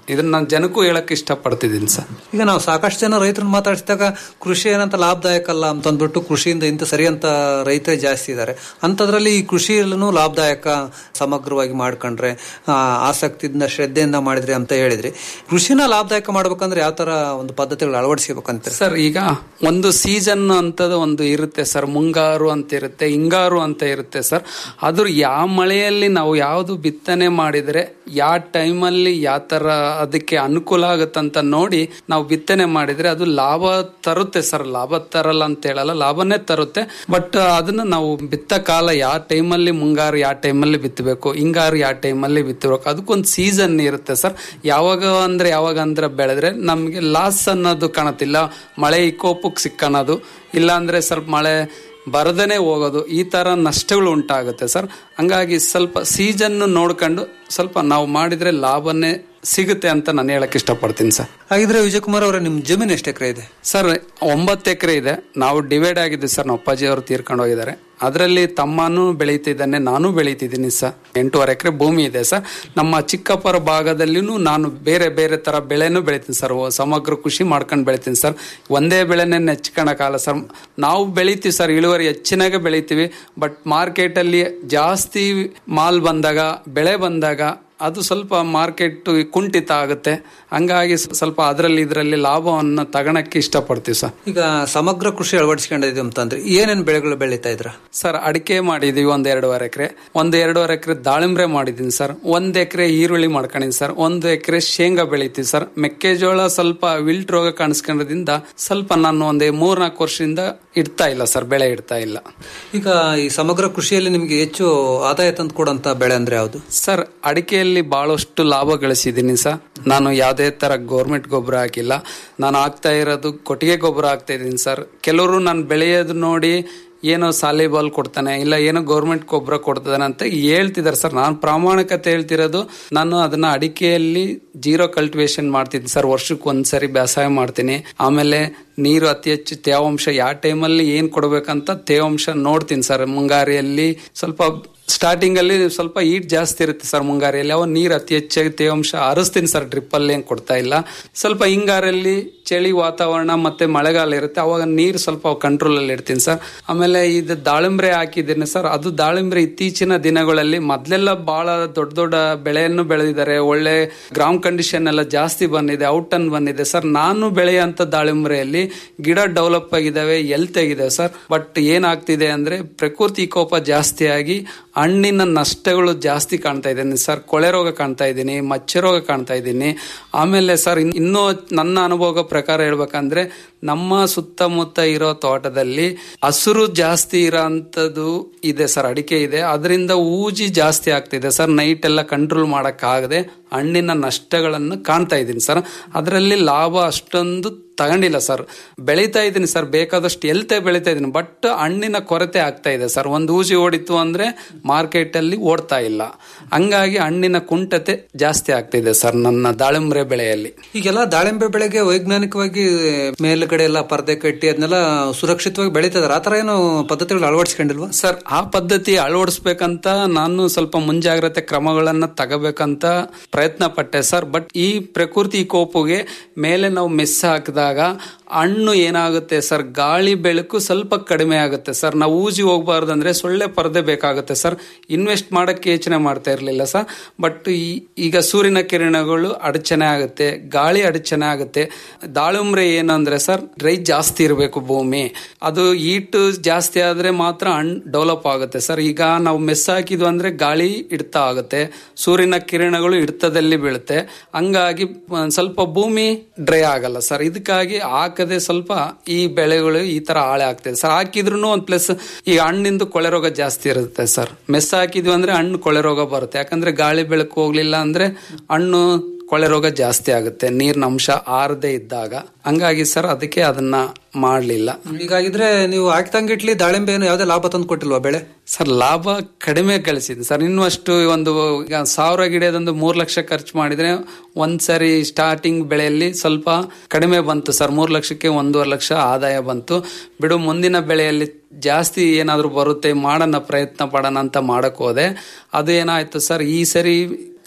ಇದನ್ನ ನಾನು ಜನಕ್ಕೂ ಹೇಳಕ್ ಇಷ್ಟಪಡ್ತಿದ್ದೀನಿ ಸರ್ ಈಗ ನಾವು ಸಾಕಷ್ಟು ಜನ ರೈತರನ್ನ ಮಾತಾಡಿಸಿದಾಗ ಕೃಷಿ ಏನಂತ ಲಾಭದಾಯಕ ಅಲ್ಲ ಅಂತ ಅಂದ್ಬಿಟ್ಟು ಕೃಷಿಯಿಂದ ಇಂತ ಸರಿ ಅಂತ ರೈತರೇ ಜಾಸ್ತಿ ಇದ್ದಾರೆ ಅಂಥದ್ರಲ್ಲಿ ಈ ಕೃಷಿಯಲ್ಲೂ ಲಾಭದಾಯಕ ಸಮಗ್ರವಾಗಿ ಮಾಡ್ಕೊಂಡ್ರೆ ಆ, ಆಸಕ್ತಿಯಿಂದ ಶ್ರದ್ಧೆಯಿಂದ ಮಾಡಿದ್ರಿ ಅಂತ ಹೇಳಿದ್ರಿ ಕೃಷಿನ ಲಾಭದಾಯಕ ಮಾಡ್ಬೇಕಂದ್ರೆ ಯಾವ ತರ ಒಂದು ಪದ್ಧತಿಗಳು ಅಳವಡಿಸ್ಬೇಕಂತ ಸರ್ ಈಗ ಒಂದು ಸೀಸನ್ ಅಂತದ ಒಂದು ಇರುತ್ತೆ ಸರ್ ಮುಂಗಾರು ಅಂತ ಇರುತ್ತೆ ಹಿಂಗಾರು ಅಂತ ಇರುತ್ತೆ ಸರ್ ಅದ್ರ ಯಾವ ಮಳೆಯಲ್ಲಿ ನಾವು ಯಾವುದು ಬಿತ್ತನೆ ಮಾಡಿದ್ರೆ ಯಾವ ಟೈಮಲ್ಲಿ ಯಾವ ತರ ಅದಕ್ಕೆ ಅನುಕೂಲ ಆಗುತ್ತಂತ ನೋಡಿ ನಾವು ಬಿತ್ತನೆ ಮಾಡಿದ್ರೆ ಅದು ಲಾಭ ತರುತ್ತೆ ಸರ್ ಲಾಭ ತರಲ್ಲ ಅಂತ ಹೇಳಲ್ಲ ಲಾಭನೇ ತರುತ್ತೆ ಬಟ್ ಅದನ್ನ ನಾವು ಬಿತ್ತ ಕಾಲ ಯಾವ ಟೈಮಲ್ಲಿ ಮುಂಗಾರು ಯಾವ ಟೈಮಲ್ಲಿ ಬಿತ್ತಬೇಕು ಹಿಂಗಾರು ಯಾವ ಟೈಮಲ್ಲಿ ಬಿತ್ತಬೇಕು ಅದಕ್ಕೊಂದು ಸೀಸನ್ ಇರುತ್ತೆ ಸರ್ ಯಾವಾಗ ಅಂದ್ರೆ ಯಾವಾಗ ಅಂದ್ರೆ ಬೆಳೆದ್ರೆ ನಮಗೆ ಲಾಸ್ ಅನ್ನೋದು ಕಾಣುತ್ತಿಲ್ಲ ಮಳೆ ಇಕೋಪಕ್ಕೆ ಸಿಕ್ಕನೋದು ಇಲ್ಲ ಅಂದ್ರೆ ಸ್ವಲ್ಪ ಮಳೆ ಬರದೇನೆ ಹೋಗೋದು ಈ ತರ ನಷ್ಟಗಳು ಉಂಟಾಗುತ್ತೆ ಸರ್ ಹಂಗಾಗಿ ಸ್ವಲ್ಪ ಸೀಸನ್ ನೋಡ್ಕೊಂಡು ಸ್ವಲ್ಪ ನಾವು ಮಾಡಿದ್ರೆ ಲಾಭನೇ ಸಿಗುತ್ತೆ ಅಂತ ನಾನು ಹೇಳಕ್ ಇಷ್ಟಪಡ್ತೀನಿ ಸರ್ ಹಾಗಿದ್ರೆ ವಿಜಯಕುಮಾರ್ ಅವರೇ ನಿಮ್ ಜಮೀನು ಎಷ್ಟು ಎಕರೆ ಇದೆ ಸರ್ ಒಂಬತ್ತು ಎಕರೆ ಇದೆ ನಾವು ಡಿವೈಡ್ ಆಗಿದ್ದೀವಿ ಸರ್ ನಮ್ಮ ಅಪ್ಪಾಜಿ ಅವರು ತೀರ್ಕೊಂಡು ಹೋಗಿದ್ದಾರೆ ಅದರಲ್ಲಿ ತಮ್ಮನೂ ಬೆಳೀತಿದ್ದಾನೆ ನಾನು ಬೆಳೀತಿದ್ದೀನಿ ಸರ್ ಎಂಟೂವರೆ ಎಕರೆ ಭೂಮಿ ಇದೆ ಸರ್ ನಮ್ಮ ಚಿಕ್ಕಪ್ಪರ ಭಾಗದಲ್ಲಿನೂ ನಾನು ಬೇರೆ ಬೇರೆ ತರ ಬೆಳೆನೂ ಬೆಳಿತೀನಿ ಸರ್ ಓ- ಸಮಗ್ರ ಕೃಷಿ ಮಾಡ್ಕೊಂಡು ಬೆಳಿತೀನಿ ಸರ್ ಒಂದೇ ಬೆಳೆನೇ ನೆಚ್ಕೊಳಕ್ಕಾಗಲ್ಲ ಸರ್ ನಾವು ಬೆಳಿತೀವಿ ಸರ್ ಇಳುವರಿ ಹೆಚ್ಚಿನಾಗೆ ಬೆಳಿತೀವಿ ಬಟ್ ಮಾರ್ಕೆಟಲ್ಲಿ ಜಾಸ್ತಿ ಮಾಲ್ ಬಂದಾಗ ಬೆಳೆ ಬಂದಾಗ ಅದು ಸ್ವಲ್ಪ ಮಾರ್ಕೆಟ್ ಕುಂಠಿತ ಆಗುತ್ತೆ ಹಂಗಾಗಿ ಸ- ಸ್ವಲ್ಪ ಅದರಲ್ಲಿ ಇದರಲ್ಲಿ ಲಾಭವನ್ನು ತಗೊಳಕ್ಕೆ ಇಷ್ಟಪಡ್ತೀವಿ ಸರ್ ಈಗ ಸಮಗ್ರ ಕೃಷಿ ಅಳವಡಿಸ್ಕೊಂಡಿದ್ದೀವಿ ಅಂತಂದ್ರೆ ಏನೇನ್ ಬೆಳೆಗಳು ಬೆಳೀತಾ ಇದ್ರ ಸರ್ ಅಡಿಕೆ ಮಾಡಿದೀವಿ ಒಂದ್ ಎರಡೂವರೆ ಎಕರೆ ಒಂದ್ ಎರಡೂವರೆ ಎಕರೆ ದಾಳಿಂಬ್ರೆ ಮಾಡಿದೀನಿ ಸರ್ ಒಂದ್ ಎಕರೆ ಈರುಳ್ಳಿ ಮಾಡ್ಕೊಂಡಿನಿ ಸರ್ ಒಂದ್ ಎಕರೆ ಶೇಂಗಾ ಬೆಳಿತೀವಿ ಸರ್ ಮೆಕ್ಕೆಜೋಳ ಸ್ವಲ್ಪ ವಿಲ್ಟ್ ರೋಗ ಕಾಣಿಸ್ಕೊಂಡ್ರಿಂದ ಸ್ವಲ್ಪ ನಾನು ಒಂದ್ ಮೂರ್ನಾಲ್ಕು ವರ್ಷದಿಂದ ಇಡ್ತಾ ಇಲ್ಲ ಸರ್ ಬೆಳೆ ಇಡ್ತಾ ಇಲ್ಲ ಈಗ ಈ ಸಮಗ್ರ ಕೃಷಿಯಲ್ಲಿ ನಿಮ್ಗೆ ಹೆಚ್ಚು ಆದಾಯ ತಂದು ಕೊಡಂತ ಬೆಳೆ ಅಂದ್ರೆ ಯಾವುದು ಸರ್ ಅಡಿಕೆಯಲ್ಲಿ ಬಹಳಷ್ಟು ಲಾಭ ಗಳಿಸಿದ್ದೀನಿ ಸರ್ ನಾನು ಯಾವುದೇ ತರ ಗೌರ್ಮೆಂಟ್ ಗೊಬ್ಬರ ಹಾಕಿಲ್ಲ ನಾನು ಹಾಕ್ತಾ ಇರೋದು ಕೊಟ್ಟಿಗೆ ಗೊಬ್ಬರ ಹಾಕ್ತಾ ಇದ್ದೀನಿ ಸರ್ ಕೆಲವರು ನಾನು ಬೆಳೆಯೋದು ನೋಡಿ ಏನೋ ಸಾಲಿಬಾಲ್ ಕೊಡ್ತಾನೆ ಇಲ್ಲ ಏನೋ ಗೌರ್ಮೆಂಟ್ ಗೊಬ್ಬರ ಕೊಡ್ತಾನೆ ಅಂತ ಹೇಳ್ತಿದ್ದಾರೆ ಸರ್ ನಾನು ಪ್ರಾಮಾಣಿಕತೆ ಹೇಳ್ತಿರೋದು ನಾನು ಅದನ್ನ ಅಡಿಕೆಯಲ್ಲಿ ಜೀರೋ ಕಲ್ಟಿವೇಶನ್ ಮಾಡ್ತಿದ್ದೀನಿ ಸರ್ ವರ್ಷಕ್ಕೆ ಒಂದ್ಸರಿ ಬೇಸಾಯ ಮಾಡ್ತೀನಿ ಆಮೇಲೆ ನೀರು ಅತಿ ಹೆಚ್ಚು ತೇವಾಂಶ ಯಾವ ಟೈಮಲ್ಲಿ ಏನ್ ಕೊಡ್ಬೇಕಂತ ತೇವಾಂಶ ನೋಡ್ತೀನಿ ಸರ್ ಮುಂಗಾರಿಯಲ್ಲಿ ಸ್ವಲ್ಪ ಸ್ಟಾರ್ಟಿಂಗ್ ಅಲ್ಲಿ ಸ್ವಲ್ಪ ಹೀಟ್ ಜಾಸ್ತಿ ಇರುತ್ತೆ ಸರ್ ಮುಂಗಾರಿಯಲ್ಲಿ ಅವ ನೀರು ಅತಿ ಹೆಚ್ಚಾಗಿ ತೇವಾಂಶ ಹರಿಸ್ತೀನಿ ಸರ್ ಡ್ರಿಪ್ ಅಲ್ಲಿ ಏನ್ ಕೊಡ್ತಾ ಇಲ್ಲ ಸ್ವಲ್ಪ ಹಿಂಗಾರಲ್ಲಿ ಚಳಿ ವಾತಾವರಣ ಮತ್ತೆ ಮಳೆಗಾಲ ಇರುತ್ತೆ ಅವಾಗ ನೀರು ಸ್ವಲ್ಪ ಕಂಟ್ರೋಲ್ ಅಲ್ಲಿ ಇಡ್ತೀನಿ ಸರ್ ಆಮೇಲೆ ಇದು ದಾಳಿಂಬ್ರೆ ಹಾಕಿದ್ದೀನಿ ಸರ್ ಅದು ದಾಳಿಂಬ್ರೆ ಇತ್ತೀಚಿನ ದಿನಗಳಲ್ಲಿ ಮೊದ್ಲೆಲ್ಲ ಬಹಳ ದೊಡ್ಡ ದೊಡ್ಡ ಬೆಳೆಯನ್ನು ಬೆಳೆದಿದ್ದಾರೆ ಒಳ್ಳೆ ಗ್ರೌಂಡ್ ಕಂಡೀಷನ್ ಎಲ್ಲ ಜಾಸ್ತಿ ಬಂದಿದೆ ಔಟ್ ಅನ್ ಬಂದಿದೆ ಸರ್ ನಾನು ಬೆಳೆಯುವಂತ ದಾಳಿಂಬ್ರೆಯಲ್ಲಿ ಗಿಡ ಡೆವಲಪ್ ಆಗಿದ್ದಾವೆ ಎಲ್ತ್ ಆಗಿದ್ದಾವೆ ಸರ್ ಬಟ್ ಏನಾಗ್ತಿದೆ ಅಂದ್ರೆ ಪ್ರಕೃತಿ ಕೋಪ ಜಾಸ್ತಿ ಆಗಿ ಹಣ್ಣಿನ ನಷ್ಟಗಳು ಜಾಸ್ತಿ ಕಾಣ್ತಾ ಇದ್ದೀನಿ ಸರ್ ಕೊಳೆ ರೋಗ ಕಾಣ್ತಾ ಇದ್ದೀನಿ ಮಚ್ಚೆ ರೋಗ ಕಾಣ್ತಾ ಇದ್ದೀನಿ ಆಮೇಲೆ ಸರ್ ಇನ್- ಇನ್ನೂ ನನ್ನ ಅನುಭವ ಪ್ರಕಾರ ಹೇಳ್ಬೇಕಂದ್ರೆ ನಮ್ಮ ಸುತ್ತಮುತ್ತ ಇರೋ ತೋಟದಲ್ಲಿ ಹಸಿರು ಜಾಸ್ತಿ ಇರೋಂಥದ್ದು ಇದೆ ಸರ್ ಅಡಿಕೆ ಇದೆ ಅದರಿಂದ ಊಜಿ ಜಾಸ್ತಿ ಆಗ್ತಿದೆ ಸರ್ ನೈಟ್ ಎಲ್ಲ ಕಂಟ್ರೋಲ್ ಆಗದೆ ಹಣ್ಣಿನ ನಷ್ಟಗಳನ್ನು ಕಾಣ್ತಾ ಇದ್ದೀನಿ ಸರ್ ಅದರಲ್ಲಿ ಲಾಭ ಅಷ್ಟೊಂದು ತಗೊಂಡಿಲ್ಲ ಸರ್ ಬೆಳೀತಾ ಇದ್ದೀನಿ ಸರ್ ಬೇಕಾದಷ್ಟು ಎಲ್ತೆ ಬೆಳೀತಾ ಇದ್ದೀನಿ ಬಟ್ ಹಣ್ಣಿನ ಕೊರತೆ ಆಗ್ತಾ ಇದೆ ಸರ್ ಒಂದು ಊಜಿ ಓಡಿತು ಅಂದ್ರೆ ಮಾರ್ಕೆಟ್ ಅಲ್ಲಿ ಓಡ್ತಾ ಇಲ್ಲ ಹಂಗಾಗಿ ಹಣ್ಣಿನ ಕುಂಠತೆ ಜಾಸ್ತಿ ಆಗ್ತಿದೆ ಸರ್ ನನ್ನ ದಾಳಿಂಬ್ರೆ ಬೆಳೆಯಲ್ಲಿ ಈಗೆಲ್ಲ ದಾಳಿಂಬೆ ಬೆಳೆಗೆ ವೈಜ್ಞಾನಿಕವಾಗಿ ಮೇಲ್ಗಡೆ ಎಲ್ಲ ಪರ್ದೆ ಕಟ್ಟಿ ಅದನ್ನೆಲ್ಲ ಸುರಕ್ಷಿತವಾಗಿ ಬೆಳೀತಿದಾರೆ ಆತರ ಏನು ಪದ್ಧತಿಗಳು ಅಳವಡಿಸ್ಕೊಂಡಿಲ್ವಾ ಸರ್ ಆ ಪದ್ಧತಿ ಅಳವಡಿಸ್ಬೇಕಂತ ನಾನು ಸ್ವಲ್ಪ ಮುಂಜಾಗ್ರತೆ ಕ್ರಮಗಳನ್ನ ತಗೋಬೇಕಂತ ಪ್ರಯತ್ನ ಪಟ್ಟೆ ಸರ್ ಬಟ್ ಈ ಪ್ರಕೃತಿ ಕೋಪುಗೆ ಮೇಲೆ ನಾವು ಮೆಸ್ ಹಾಕಿದಾಗ ಹಣ್ಣು ಏನಾಗುತ್ತೆ ಸರ್ ಗಾಳಿ ಬೆಳಕು ಸ್ವಲ್ಪ ಕಡಿಮೆ ಆಗುತ್ತೆ ಸರ್ ನಾವು ಊಜಿ ಹೋಗ್ಬಾರ್ದಂದ್ರೆ ಸೊಳ್ಳೆ ಪರದೆ ಬೇಕಾಗುತ್ತೆ ಸರ್ ಇನ್ವೆಸ್ಟ್ ಮಾಡಕ್ಕೆ ಯೋಚನೆ ಮಾಡ್ತಾ ಇರಲಿಲ್ಲ ಸರ್ ಬಟ್ ಈಗ ಸೂರ್ಯನ ಕಿರಣಗಳು ಅಡಚಣೆ ಆಗುತ್ತೆ ಗಾಳಿ ಅಡಚಣೆ ಆಗುತ್ತೆ ದಾಳಿಂಬ್ರೆ ಏನಂದ್ರೆ ಸರ್ ಡ್ರೈ ಜಾಸ್ತಿ ಇರಬೇಕು ಭೂಮಿ ಅದು ಹೀಟ್ ಜಾಸ್ತಿ ಆದ್ರೆ ಮಾತ್ರ ಹಣ್ಣು ಡೆವಲಪ್ ಆಗುತ್ತೆ ಸರ್ ಈಗ ನಾವು ಮೆಸ್ ಹಾಕಿದ್ವು ಅಂದ್ರೆ ಗಾಳಿ ಇಡ್ತಾ ಆಗುತ್ತೆ ಸೂರ್ಯನ ಕಿರಣಗಳು ಹಿಡಿತದಲ್ಲಿ ಬೀಳುತ್ತೆ ಹಂಗಾಗಿ ಒಂದ್ ಸ್ವಲ್ಪ ಭೂಮಿ ಡ್ರೈ ಆಗಲ್ಲ ಸರ್ ಇದಕ್ಕಾಗಿ ಹಾಕದೆ ಸ್ವಲ್ಪ ಈ ಬೆಳೆಗಳು ಈ ತರ ಹಾಳೆ ಆಗ್ತದೆ ಸರ್ ಹಾಕಿದ್ರು ಒಂದ್ ಪ್ಲಸ್ ಈ ಹಣ್ಣಿಂದು ಕೊಳೆ ರೋಗ ಜಾಸ್ತಿ ಇರುತ್ತೆ ಸರ್ ಮೆಸ್ ಹಾಕಿದ್ವಿ ಅಂದ್ರೆ ಹಣ್ಣು ಕೊಳೆ ರೋಗ ಬರುತ್ತೆ ಯಾಕಂದ್ರೆ ಗಾಳಿ ಬೆಳಕು ಹೋಗ್ಲಿಲ್ಲ ಅಂದ್ರೆ ಹಣ್ಣು ಕೊಳೆ ರೋಗ ಜಾಸ್ತಿ ಆಗುತ್ತೆ ನೀರಿನ ಅಂಶ ಆರದೆ ಇದ್ದಾಗ ಹಂಗಾಗಿ ಸರ್ ಅದಕ್ಕೆ ಅದನ್ನ ಮಾಡ್ಲಿಲ್ಲ ಹೀಗಾಗಿದ್ರೆ ನೀವು ಹಾಕಿದಂಗಿಟ್ಲಿ ದಾಳಿಂಬೆ ಏನು ಯಾವ್ದೇ ಲಾಭ ತಂದು ಕೊಟ್ಟಿಲ್ವಾ ಬೆಳೆ ಸರ್ ಲಾಭ ಕಡಿಮೆ ಗಳಿಸಿದೆ ಸರ್ ಇನ್ನು ಅಷ್ಟು ಒಂದು ಈಗ ಸಾವಿರ ಗಿಡದೊಂದು ಮೂರ್ ಲಕ್ಷ ಖರ್ಚು ಮಾಡಿದ್ರೆ ಒಂದ್ ಸರಿ ಸ್ಟಾರ್ಟಿಂಗ್ ಬೆಳೆಯಲ್ಲಿ ಸ್ವಲ್ಪ ಕಡಿಮೆ ಬಂತು ಸರ್ ಮೂರ್ ಲಕ್ಷಕ್ಕೆ ಒಂದೂವರೆ ಲಕ್ಷ ಆದಾಯ ಬಂತು ಬಿಡು ಮುಂದಿನ ಬೆಳೆಯಲ್ಲಿ ಜಾಸ್ತಿ ಏನಾದ್ರು ಬರುತ್ತೆ ಮಾಡೋಣ ಪ್ರಯತ್ನ ಪಡೋಣ ಅಂತ ಮಾಡಕ್ ಹೋದೆ ಅದು ಏನಾಯ್ತು ಸರ್ ಈ ಸರಿ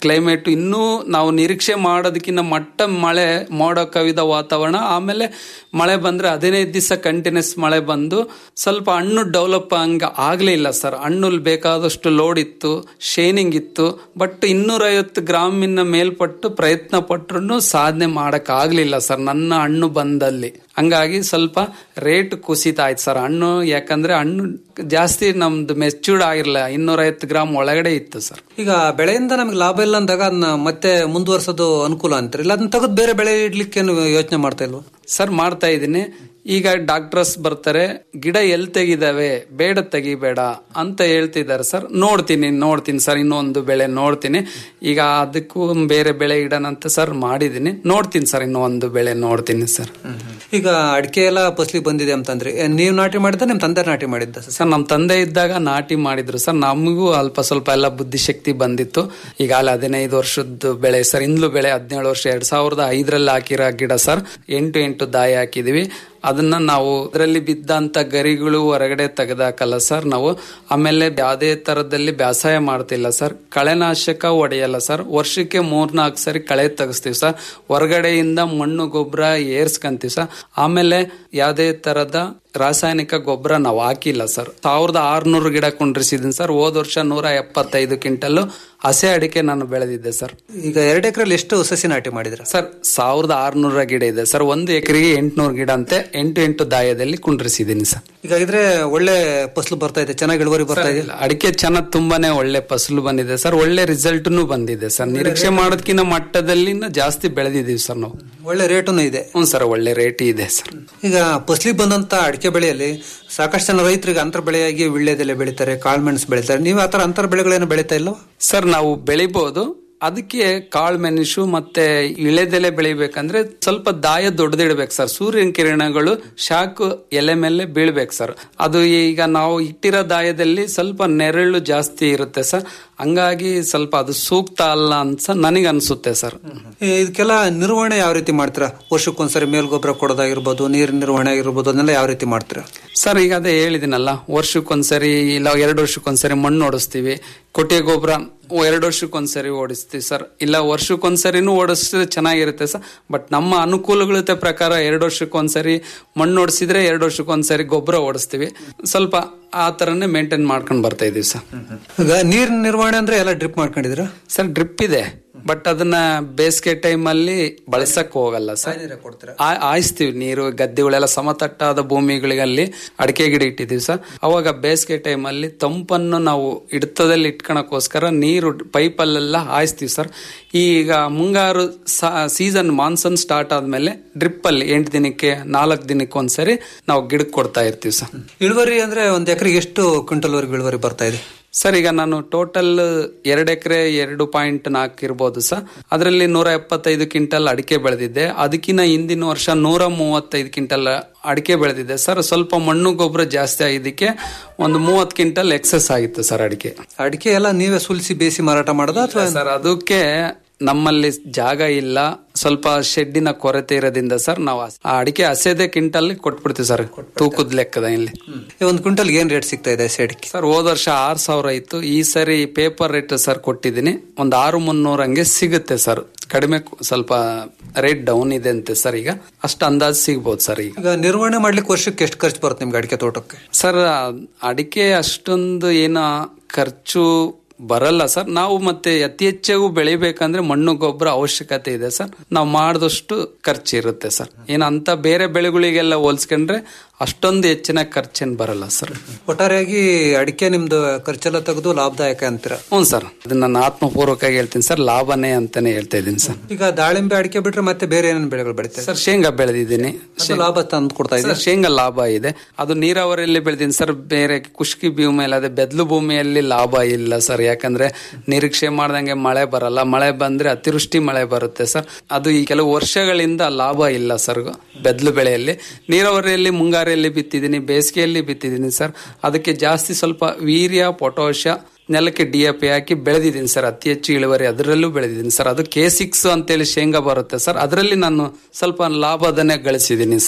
ಕ್ಲೈಮೇಟ್ ಇನ್ನೂ ನಾವು ನಿರೀಕ್ಷೆ ಮಾಡೋದಕ್ಕಿಂತ ಮಟ್ಟ ಮಳೆ ಮೋಡ ಕವಿದ ವಾತಾವರಣ ಆಮೇಲೆ ಮಳೆ ಬಂದ್ರೆ ಹದಿನೈದು ದಿವಸ ಕಂಟಿನ್ಯೂಸ್ ಮಳೆ ಬಂದು ಸ್ವಲ್ಪ ಹಣ್ಣು ಡೆವಲಪ್ ಹಂಗ ಆಗ್ಲೇ ಇಲ್ಲ ಸರ್ ಹಣ್ಣು ಬೇಕಾದಷ್ಟು ಲೋಡ್ ಇತ್ತು ಶೇನಿಂಗ್ ಇತ್ತು ಬಟ್ ಇನ್ನೂರೈವತ್ತು ಗ್ರಾಮಿನ ಮೇಲ್ಪಟ್ಟು ಪ್ರಯತ್ನ ಪಟ್ರು ಸಾಧನೆ ಮಾಡಕ್ ಆಗ್ಲಿಲ್ಲ ಸರ್ ನನ್ನ ಹಣ್ಣು ಬಂದಲ್ಲಿ ಹಂಗಾಗಿ ಸ್ವಲ್ಪ ರೇಟ್ ಕುಸಿತ ಆಯ್ತು ಸರ್ ಹಣ್ಣು ಯಾಕಂದ್ರೆ ಹಣ್ಣು ಜಾಸ್ತಿ ನಮ್ದು ಮೆಚ್ಯೂರ್ಡ್ ಆಗಿರ್ಲಿಲ್ಲ ಇನ್ನೂರೈವತ್ತು ಗ್ರಾಮ್ ಒಳಗಡೆ ಇತ್ತು ಸರ್ ಈಗ ಬೆಳೆಯಿಂದ ನಮಗೆ ಲಾಭ ಇಲ್ಲ ಅಂದಾಗ ಅದನ್ನ ಮತ್ತೆ ಮುಂದುವರ್ಸೋದು ಅನುಕೂಲ ಅಂತಾರೆ ಇಲ್ಲ ಅದನ್ನ ತೆಗೆದು ಬೇರೆ ಬೆಳೆ ಇಡ್ಲಿಕ್ಕೆ ಯೋಚನೆ ಮಾಡ್ತಾ ಇಲ್ವಾ ಸರ್ ಮಾಡ್ತಾ ಇದ್ದೀನಿ ಈಗ ಡಾಕ್ಟರ್ಸ್ ಬರ್ತಾರೆ ಗಿಡ ಎಲ್ ತೆಗಿದಾವೆ ಬೇಡ ತೆಗಿಬೇಡ ಅಂತ ಹೇಳ್ತಿದ್ದಾರೆ ಸರ್ ನೋಡ್ತೀನಿ ನೋಡ್ತೀನಿ ಸರ್ ಇನ್ನೊಂದು ಬೆಳೆ ನೋಡ್ತೀನಿ ಈಗ ಅದಕ್ಕೂ ಬೇರೆ ಬೆಳೆ ಇಡೋಣ ಅಂತ ಸರ್ ಮಾಡಿದ್ದೀನಿ ನೋಡ್ತೀನಿ ಸರ್ ಇನ್ನೊಂದು ಬೆಳೆ ನೋಡ್ತೀನಿ ಸರ್ ಈಗ ಅಡಿಕೆ ಎಲ್ಲ ಫಸಲಿ ಬಂದಿದೆ ಅಂತಂದ್ರೆ ಏ, ನೀವ್ ನಾಟಿ ಮಾಡಿದ್ದ ನಿಮ್ ತಂದೆ ನಾಟಿ ಮಾಡಿದ್ದ ಸರ್ ನಮ್ಮ ತಂದೆ ಇದ್ದಾಗ ನಾಟಿ ಮಾಡಿದ್ರು ಸರ್ ನಮಗೂ ಅಲ್ಪ ಸ್ವಲ್ಪ ಎಲ್ಲ ಬುದ್ಧಿಶಕ್ತಿ ಬಂದಿತ್ತು ಈಗ ಅಲ್ಲಿ ಹದಿನೈದು ವರ್ಷದ ಬೆಳೆ ಸರ್ ಇಂದ್ಲು ಬೆಳೆ ಹದಿನೇಳು ವರ್ಷ ಎರಡ್ ಸಾವಿರದ ಐದರಲ್ಲಿ ಹಾಕಿರೋ ಗಿಡ ಸರ್ ಎಂಟು ಎಂಟು ದಾಯಿ ಹಾಕಿದೀವಿ ಅದನ್ನ ನಾವು ಅದರಲ್ಲಿ ಬಿದ್ದಂತ ಗರಿಗಳು ಹೊರಗಡೆ ತೆಗೆದಾಕಲ್ಲ ಸರ್ ನಾವು ಆಮೇಲೆ ಯಾವುದೇ ತರದಲ್ಲಿ ಬೇಸಾಯ ಮಾಡ್ತಿಲ್ಲ ಸರ್ ಕಳೆನಾಶಕ ಹೊಡೆಯಲ್ಲ ಸರ್ ವರ್ಷಕ್ಕೆ ಮೂರ್ನಾಲ್ಕು ಸರಿ ಕಳೆ ತೆಗಿಸ್ತೀವಿ ಸರ್ ಹೊರಗಡೆಯಿಂದ ಮಣ್ಣು ಗೊಬ್ಬರ ಏರ್ಸ್ಕಂತೀವಿ ಸರ್ ಆಮೇಲೆ ಯಾವುದೇ ತರದ ರಾಸಾಯನಿಕ ಗೊಬ್ಬರ ನಾವು ಹಾಕಿಲ್ಲ ಸರ್ ಸಾವಿರದ ಆರ್ನೂರು ಗಿಡ ಕುಂಡ್ರಿಸಿದ್ದೀನಿ ಸರ್ ಹೋದ ವರ್ಷ ನೂರ ಎಪ್ಪತ್ತೈದು ಕ್ವಿಂಟಲ್ ಹಸೆ ಅಡಿಕೆ ನಾನು ಬೆಳೆದಿದ್ದೆ ಸರ್ ಈಗ ಎರಡು ಎಕರೆಲ್ಲಿ ಎಷ್ಟು ಸಸಿ ನಾಟಿ ಮಾಡಿದ್ರ ಸರ್ ಸಾವಿರದ ಆರ್ನೂರ ಗಿಡ ಇದೆ ಸರ್ ಒಂದು ಎಕರೆಗೆ ಎಂಟುನೂರು ಗಿಡ ಅಂತೆ ಎಂಟು ಎಂಟು ದಾಯದಲ್ಲಿ ಕುಂಡ್ರಿಸಿದ್ದೀನಿ ಸರ್ ಈಗ ಇದ್ರೆ ಒಳ್ಳೆ ಫಸಲು ಬರ್ತಾ ಇದೆ ಚೆನ್ನಾಗಿ ಇಳುವರಿ ಬರ್ತಾ ಇದೆ ಅಡಿಕೆ ಚೆನ್ನಾಗಿ ತುಂಬಾನೇ ಒಳ್ಳೆ ಫಸಲು ಬಂದಿದೆ ಸರ್ ಒಳ್ಳೆ ರಿಸಲ್ಟ್ನು ಬಂದಿದೆ ಸರ್ ನಿರೀಕ್ಷೆ ಮಾಡೋದಕ್ಕಿಂತ ಮಟ್ಟದಲ್ಲಿ ಇನ್ನು ಜಾಸ್ತಿ ಬೆಳೆದಿದ್ದೀವಿ ಸರ್ ನಾವು ಒಳ್ಳೆ ರೇಟುನು ಇದೆ ಹ್ಞೂ ಸರ್ ಒಳ್ಳೆ ರೇಟ್ ಇದೆ ಸರ್ ಈಗ ಫಸಲಿ ಬಂದಂತ ಅಡಿಕೆ ಬೆಳೆಯಲ್ಲಿ ಸಾಕಷ್ಟು ಜನ ರೈತರಿಗೆ ಅಂತರ ಬೆಳೆಯಾಗಿ ವಿಳ್ಳೆದೆಲೆ ಬೆಳಿತಾರೆ ಕಾಳ್ಮೆಣಸು ಬೆಳಿತಾರೆ ನೀವು ಆತರ ಅಂತರ ಬೆಳೆಗಳೇನು ಬೆಳೀತಾ ಇಲ್ಲವಾ ಸರ್ ನಾವು ಬೆಳಿಬಹುದು ಅದಕ್ಕೆ ಕಾಳು ಮೆಣಸು ಮತ್ತೆ ಇಳೆದೆಲೆ ಬೆಳಿಬೇಕಂದ್ರೆ ಸ್ವಲ್ಪ ದಾಯ ದೊಡ್ಡದಿಡ್ಬೇಕು ಸರ್ ಸೂರ್ಯನ ಕಿರಣಗಳು ಶಾಕ್ ಎಲೆ ಮೇಲೆ ಬೀಳ್ಬೇಕು ಸರ್ ಅದು ಈಗ ನಾವು ಇಟ್ಟಿರೋ ದಾಯದಲ್ಲಿ ಸ್ವಲ್ಪ ನೆರಳು ಜಾಸ್ತಿ ಇರುತ್ತೆ ಸರ್ ಹಂಗಾಗಿ ಸ್ವಲ್ಪ ಅದು ಸೂಕ್ತ ಅಲ್ಲ ಅಂತ ನನಗೆ ಅನ್ಸುತ್ತೆ ಸರ್ ಈ ಇದಕ್ಕೆಲ್ಲ ನಿರ್ವಹಣೆ ಯಾವ ರೀತಿ ಮಾಡ್ತೀರಾ ವರ್ಷಕ್ಕೊಂದ್ಸರಿ ಮೇಲ್ಗೊಬ್ಬರ ಕೊಡೋದಾಗಿರ್ಬೋದು ನೀರಿನ ನಿರ್ವಹಣೆ ಆಗಿರ್ಬೋದು ಅದನ್ನೆಲ್ಲ ಯಾವ ರೀತಿ ಮಾಡ್ತೀರಾ ಸರ್ ಈಗ ಅದೇ ಹೇಳಿದಿನಲ್ಲ ವರ್ಷಕ್ಕೊಂದ್ಸರಿ ಇಲ್ಲ ಎರಡು ವರ್ಷಕ್ಕೊಂದ್ಸರಿ ಮಣ್ಣು ಓಡಿಸ್ತೀವಿ ಕೊಟ್ಟಿಗೆ ಗೊಬ್ಬರ ಎರಡು ವರ್ಷಕ್ಕೊಂದ್ಸರಿ ಓಡಿಸ್ತೀವಿ ಸರ್ ಇಲ್ಲ ವರ್ಷಕ್ಕೊಂದ್ಸರಿನೂ ಓಡಿಸಿದ್ರೆ ಚೆನ್ನಾಗಿರುತ್ತೆ ಸರ್ ಬಟ್ ನಮ್ಮ ಅನುಕೂಲಗಳತೆ ಪ್ರಕಾರ ಎರಡು ವರ್ಷಕ್ಕೊಂದ್ಸರಿ ಮಣ್ಣು ಓಡಿಸಿದ್ರೆ ಎರಡು ವರ್ಷಕ್ಕೊಂದ್ಸರಿ ಗೊಬ್ಬರ ಓಡಿಸ್ತೀವಿ ಸ್ವಲ್ಪ ಆ ತರನೇ ಮೇಂಟೈನ್ ಮಾಡ್ಕೊಂಡು ಬರ್ತಾ ಇದೀವಿ ಸರ್ ಈಗ ನೀರಿನ ನಿರ್ವಹಣೆ ಅಂದ್ರೆ ಎಲ್ಲ ಡ್ರಿಪ್ ಮಾಡ್ಕೊಂಡಿದ್ದೀರಾ ಸರ್ ಡ್ರಿಪ್ ಇದೆ ಬಟ್ ಅದನ್ನ ಬೇಸಿಗೆ ಟೈಮ್ ಅಲ್ಲಿ ಬಳಸಕ್ ಹೋಗಲ್ಲ ಸರ್ ಆ- ಆಯಿಸ್ತೀವಿ ನೀರು ಗದ್ದೆಗಳೆಲ್ಲ ಸಮತಟ್ಟಾದ ಭೂಮಿಗಳಲ್ಲಿ ಅಡಿಕೆ ಗಿಡ ಇಟ್ಟಿದೀವಿ ಸರ್ ಅವಾಗ ಬೇಸಿಗೆ ಟೈಮ್ ಅಲ್ಲಿ ತಂಪನ್ನು ನಾವು ಹಿಡಿತದಲ್ಲಿ ಇಟ್ಕೊಳಕ್ಕೋಸ್ಕರ ನೀರು ಪೈಪಲ್ಲೆಲ್ಲ ಹಾಯಿಸ್ತೀವಿ ಸರ್ ಈಗ ಮುಂಗಾರು ಸೀಸನ್ ಮಾನ್ಸೂನ್ ಸ್ಟಾರ್ಟ್ ಆದ್ಮೇಲೆ ಡ್ರಿಪ್ ಅಲ್ಲಿ ಎಂಟು ದಿನಕ್ಕೆ ನಾಲ್ಕು ದಿನಕ್ಕೆ ಒಂದ್ಸರಿ ನಾವು ಗಿಡಕ್ಕೆ ಕೊಡ್ತಾ ಇರ್ತೀವಿ ಸರ್ ಇಳುವರಿ ಅಂದ್ರೆ ಒಂದ್ ಎಕರೆಗೆ ಎಷ್ಟು ಕ್ವಿಂಟಲ್ ವರೆಗೆ ಇಳುವರಿ ಬರ್ತಾ ಇದೆ ಸರ್ ಈಗ ನಾನು ಟೋಟಲ್ ಎರಡು ಎಕರೆ ಎರಡು ಪಾಯಿಂಟ್ ನಾಲ್ಕು ಇರ್ಬೋದು ಸರ್ ಅದರಲ್ಲಿ ನೂರ ಎಪ್ಪತ್ತೈದು ಕ್ವಿಂಟಲ್ ಅಡಿಕೆ ಬೆಳೆದಿದ್ದೆ ಅದಕ್ಕಿಂತ ಹಿಂದಿನ ವರ್ಷ ನೂರ ಮೂವತ್ತೈದು ಕ್ವಿಂಟಲ್ ಅಡಿಕೆ ಬೆಳೆದಿದ್ದೆ ಸರ್ ಸ್ವಲ್ಪ ಮಣ್ಣು ಗೊಬ್ಬರ ಜಾಸ್ತಿ ಆಗಿದ್ದಕ್ಕೆ ಒಂದು ಮೂವತ್ತು ಕ್ವಿಂಟಲ್ ಎಕ್ಸಸ್ ಆಗಿತ್ತು ಸರ್ ಅಡಿಕೆ ಅಡಿಕೆ ಎಲ್ಲ ನೀವೇ ಸುಲಿಸಿ ಬೇಯಿಸಿ ಮಾರಾಟ ಮಾಡೋದಾ ಅಥವಾ ಸರ್ ಅದಕ್ಕೆ ನಮ್ಮಲ್ಲಿ ಜಾಗ ಇಲ್ಲ ಸ್ವಲ್ಪ ಶೆಡ್ಡಿನ ಕೊರತೆ ಇರೋದ್ರಿಂದ ಸರ್ ನಾವು ಆ ಅಡಿಕೆ ಹಸೆದೆ ಕ್ವಿಂಟಲ್ ಕೊಟ್ಬಿಡ್ತೀವಿ ಸರ್ ತೂಕದ ಲೆಕ್ಕದ ಇಲ್ಲಿ ಒಂದು ಕ್ವಿಂಟಲ್ ಏನ್ ರೇಟ್ ಸಿಗ್ತಾ ಇದೆ ಸೇಡಿಕೆ ಸರ್ ಹೋದ ವರ್ಷ ಆರ್ ಸಾವಿರ ಇತ್ತು ಈ ಸರಿ ಪೇಪರ್ ರೇಟ್ ಸರ್ ಕೊಟ್ಟಿದ್ದೀನಿ ಒಂದು ಆರು ಮುನ್ನೂರ ಹಂಗೆ ಸಿಗುತ್ತೆ ಸರ್ ಕಡಿಮೆ ಕು- ಸ್ವಲ್ಪ ರೇಟ್ ಡೌನ್ ಇದೆ ಅಂತೆ ಸರ್ ಈಗ ಅಷ್ಟು ಅಂದಾಜು ಸಿಗ್ಬೋದು ಸರ್ ಈಗ ಈಗ ನಿರ್ವಹಣೆ ಮಾಡ್ಲಿಕ್ಕೆ ವರ್ಷಕ್ಕೆ ಎಷ್ಟು ಖರ್ಚು ಬರುತ್ತೆ ನಿಮ್ಗೆ ಅಡಿಕೆ ತೋಟಕ್ಕೆ ಸರ್ ಅಡಿಕೆ ಅಷ್ಟೊಂದು ಏನು ಖರ್ಚು ಬರಲ್ಲ ಸರ್ ನಾವು ಮತ್ತೆ ಅತಿ ಹೆಚ್ಚಾಗೂ ಬೆಳಿಬೇಕಂದ್ರೆ ಮಣ್ಣು ಗೊಬ್ಬರ ಅವಶ್ಯಕತೆ ಇದೆ ಸರ್ ನಾವು ಮಾಡಿದಷ್ಟು ಖರ್ಚು ಇರುತ್ತೆ ಸರ್ ಏನು ಅಂತ ಬೇರೆ ಬೆಳೆಗಳಿಗೆಲ್ಲ ಹೋಲ್ಸ್ಕೊಂಡ್ರೆ ಅಷ್ಟೊಂದು ಹೆಚ್ಚಿನ ಖರ್ಚೇನು ಬರಲ್ಲ ಸರ್ ಒಟ್ಟಾರೆಯಾಗಿ ಅಡಿಕೆ ನಿಮ್ದು ಖರ್ಚೆಲ್ಲ ತೆಗೆದು ಲಾಭದಾಯಕ ಅಂತೀರಾ ಹ್ಞೂ ಸರ್ ಅದನ್ನ ನಾನು ಆತ್ಮಪೂರ್ವಕವಾಗಿ ಹೇಳ್ತೀನಿ ಸರ್ ಲಾಭನೇ ಅಂತಾನೆ ಹೇಳ್ತಾ ಇದ್ದೀನಿ ಸರ್ ಈಗ ದಾಳಿಂಬೆ ಅಡಿಕೆ ಬಿಟ್ರೆ ಮತ್ತೆ ಬೇರೆ ಏನೇನು ಬೆಳೆಗಳು ಬೆಳಿತಾರೆ ಸರ್ ಶೇಂಗಾ ಬೆಳೆದಿದ್ದೀನಿ ಅದು ಲಾಭ ತಂದು ಕೊಡ್ತಾ ಇದೆ ಸರ್ ಶೇಂಗಾ ಲಾಭ ಇದೆ ಅದು ನೀರಾವರಿಯಲ್ಲಿ ಬೆಳೆದಿದ್ದೀನಿ ಸರ್ ಬೇರೆ ಕುಷ್ಕಿ ಭೂಮಿ ಅದೇ ಬೆದ್ಲು ಭೂಮಿಯಲ್ಲಿ ಲಾಭ ಇಲ್ಲ ಸರ್ ಯಾಕಂದ್ರೆ ನಿರೀಕ್ಷೆ ಮಾಡ್ದಂಗೆ ಮಳೆ ಬರಲ್ಲ ಮಳೆ ಬಂದ್ರೆ ಅತಿವೃಷ್ಟಿ ಮಳೆ ಬರುತ್ತೆ ಸರ್ ಅದು ಈ ಕೆಲವು ವರ್ಷಗಳಿಂದ ಲಾಭ ಇಲ್ಲ ಸರ್ ಬೆದ್ಲು ಬೆಳೆಯಲ್ಲಿ ನೀರಾವರಿಯಲ್ಲಿ ಮುಂಗಾರಿಯಲ್ಲಿ ಬಿತ್ತಿದ್ದೀನಿ ಬೇಸಿಗೆಯಲ್ಲಿ ಬಿತ್ತಿದ್ದೀನಿ ಸರ್ ಅದಕ್ಕೆ ಜಾಸ್ತಿ ಸ್ವಲ್ಪ ವೀರ್ಯ ಪೊಟಾಷ ನೆಲಕ್ಕೆ ಡಿ ಎ ಪಿ ಹಾಕಿ ಬೆಳೆದಿದ್ದೀನಿ ಸರ್ ಅತಿ ಹೆಚ್ಚು ಇಳುವರಿ ಅದರಲ್ಲೂ ಬೆಳೆದಿದ್ದೀನಿ ಸರ್ ಅದು ಕೆ ಸಿಕ್ಸ್ ಅಂತೇಳಿ ಶೇಂಗಾ ಬರುತ್ತೆ ಸರ್ ಅದರಲ್ಲಿ ನಾನು ಸ್ವಲ್ಪ ಲಾಭದನ್ನೇ ಗಳಿಸಿದ್ದೀನಿ ಸರ್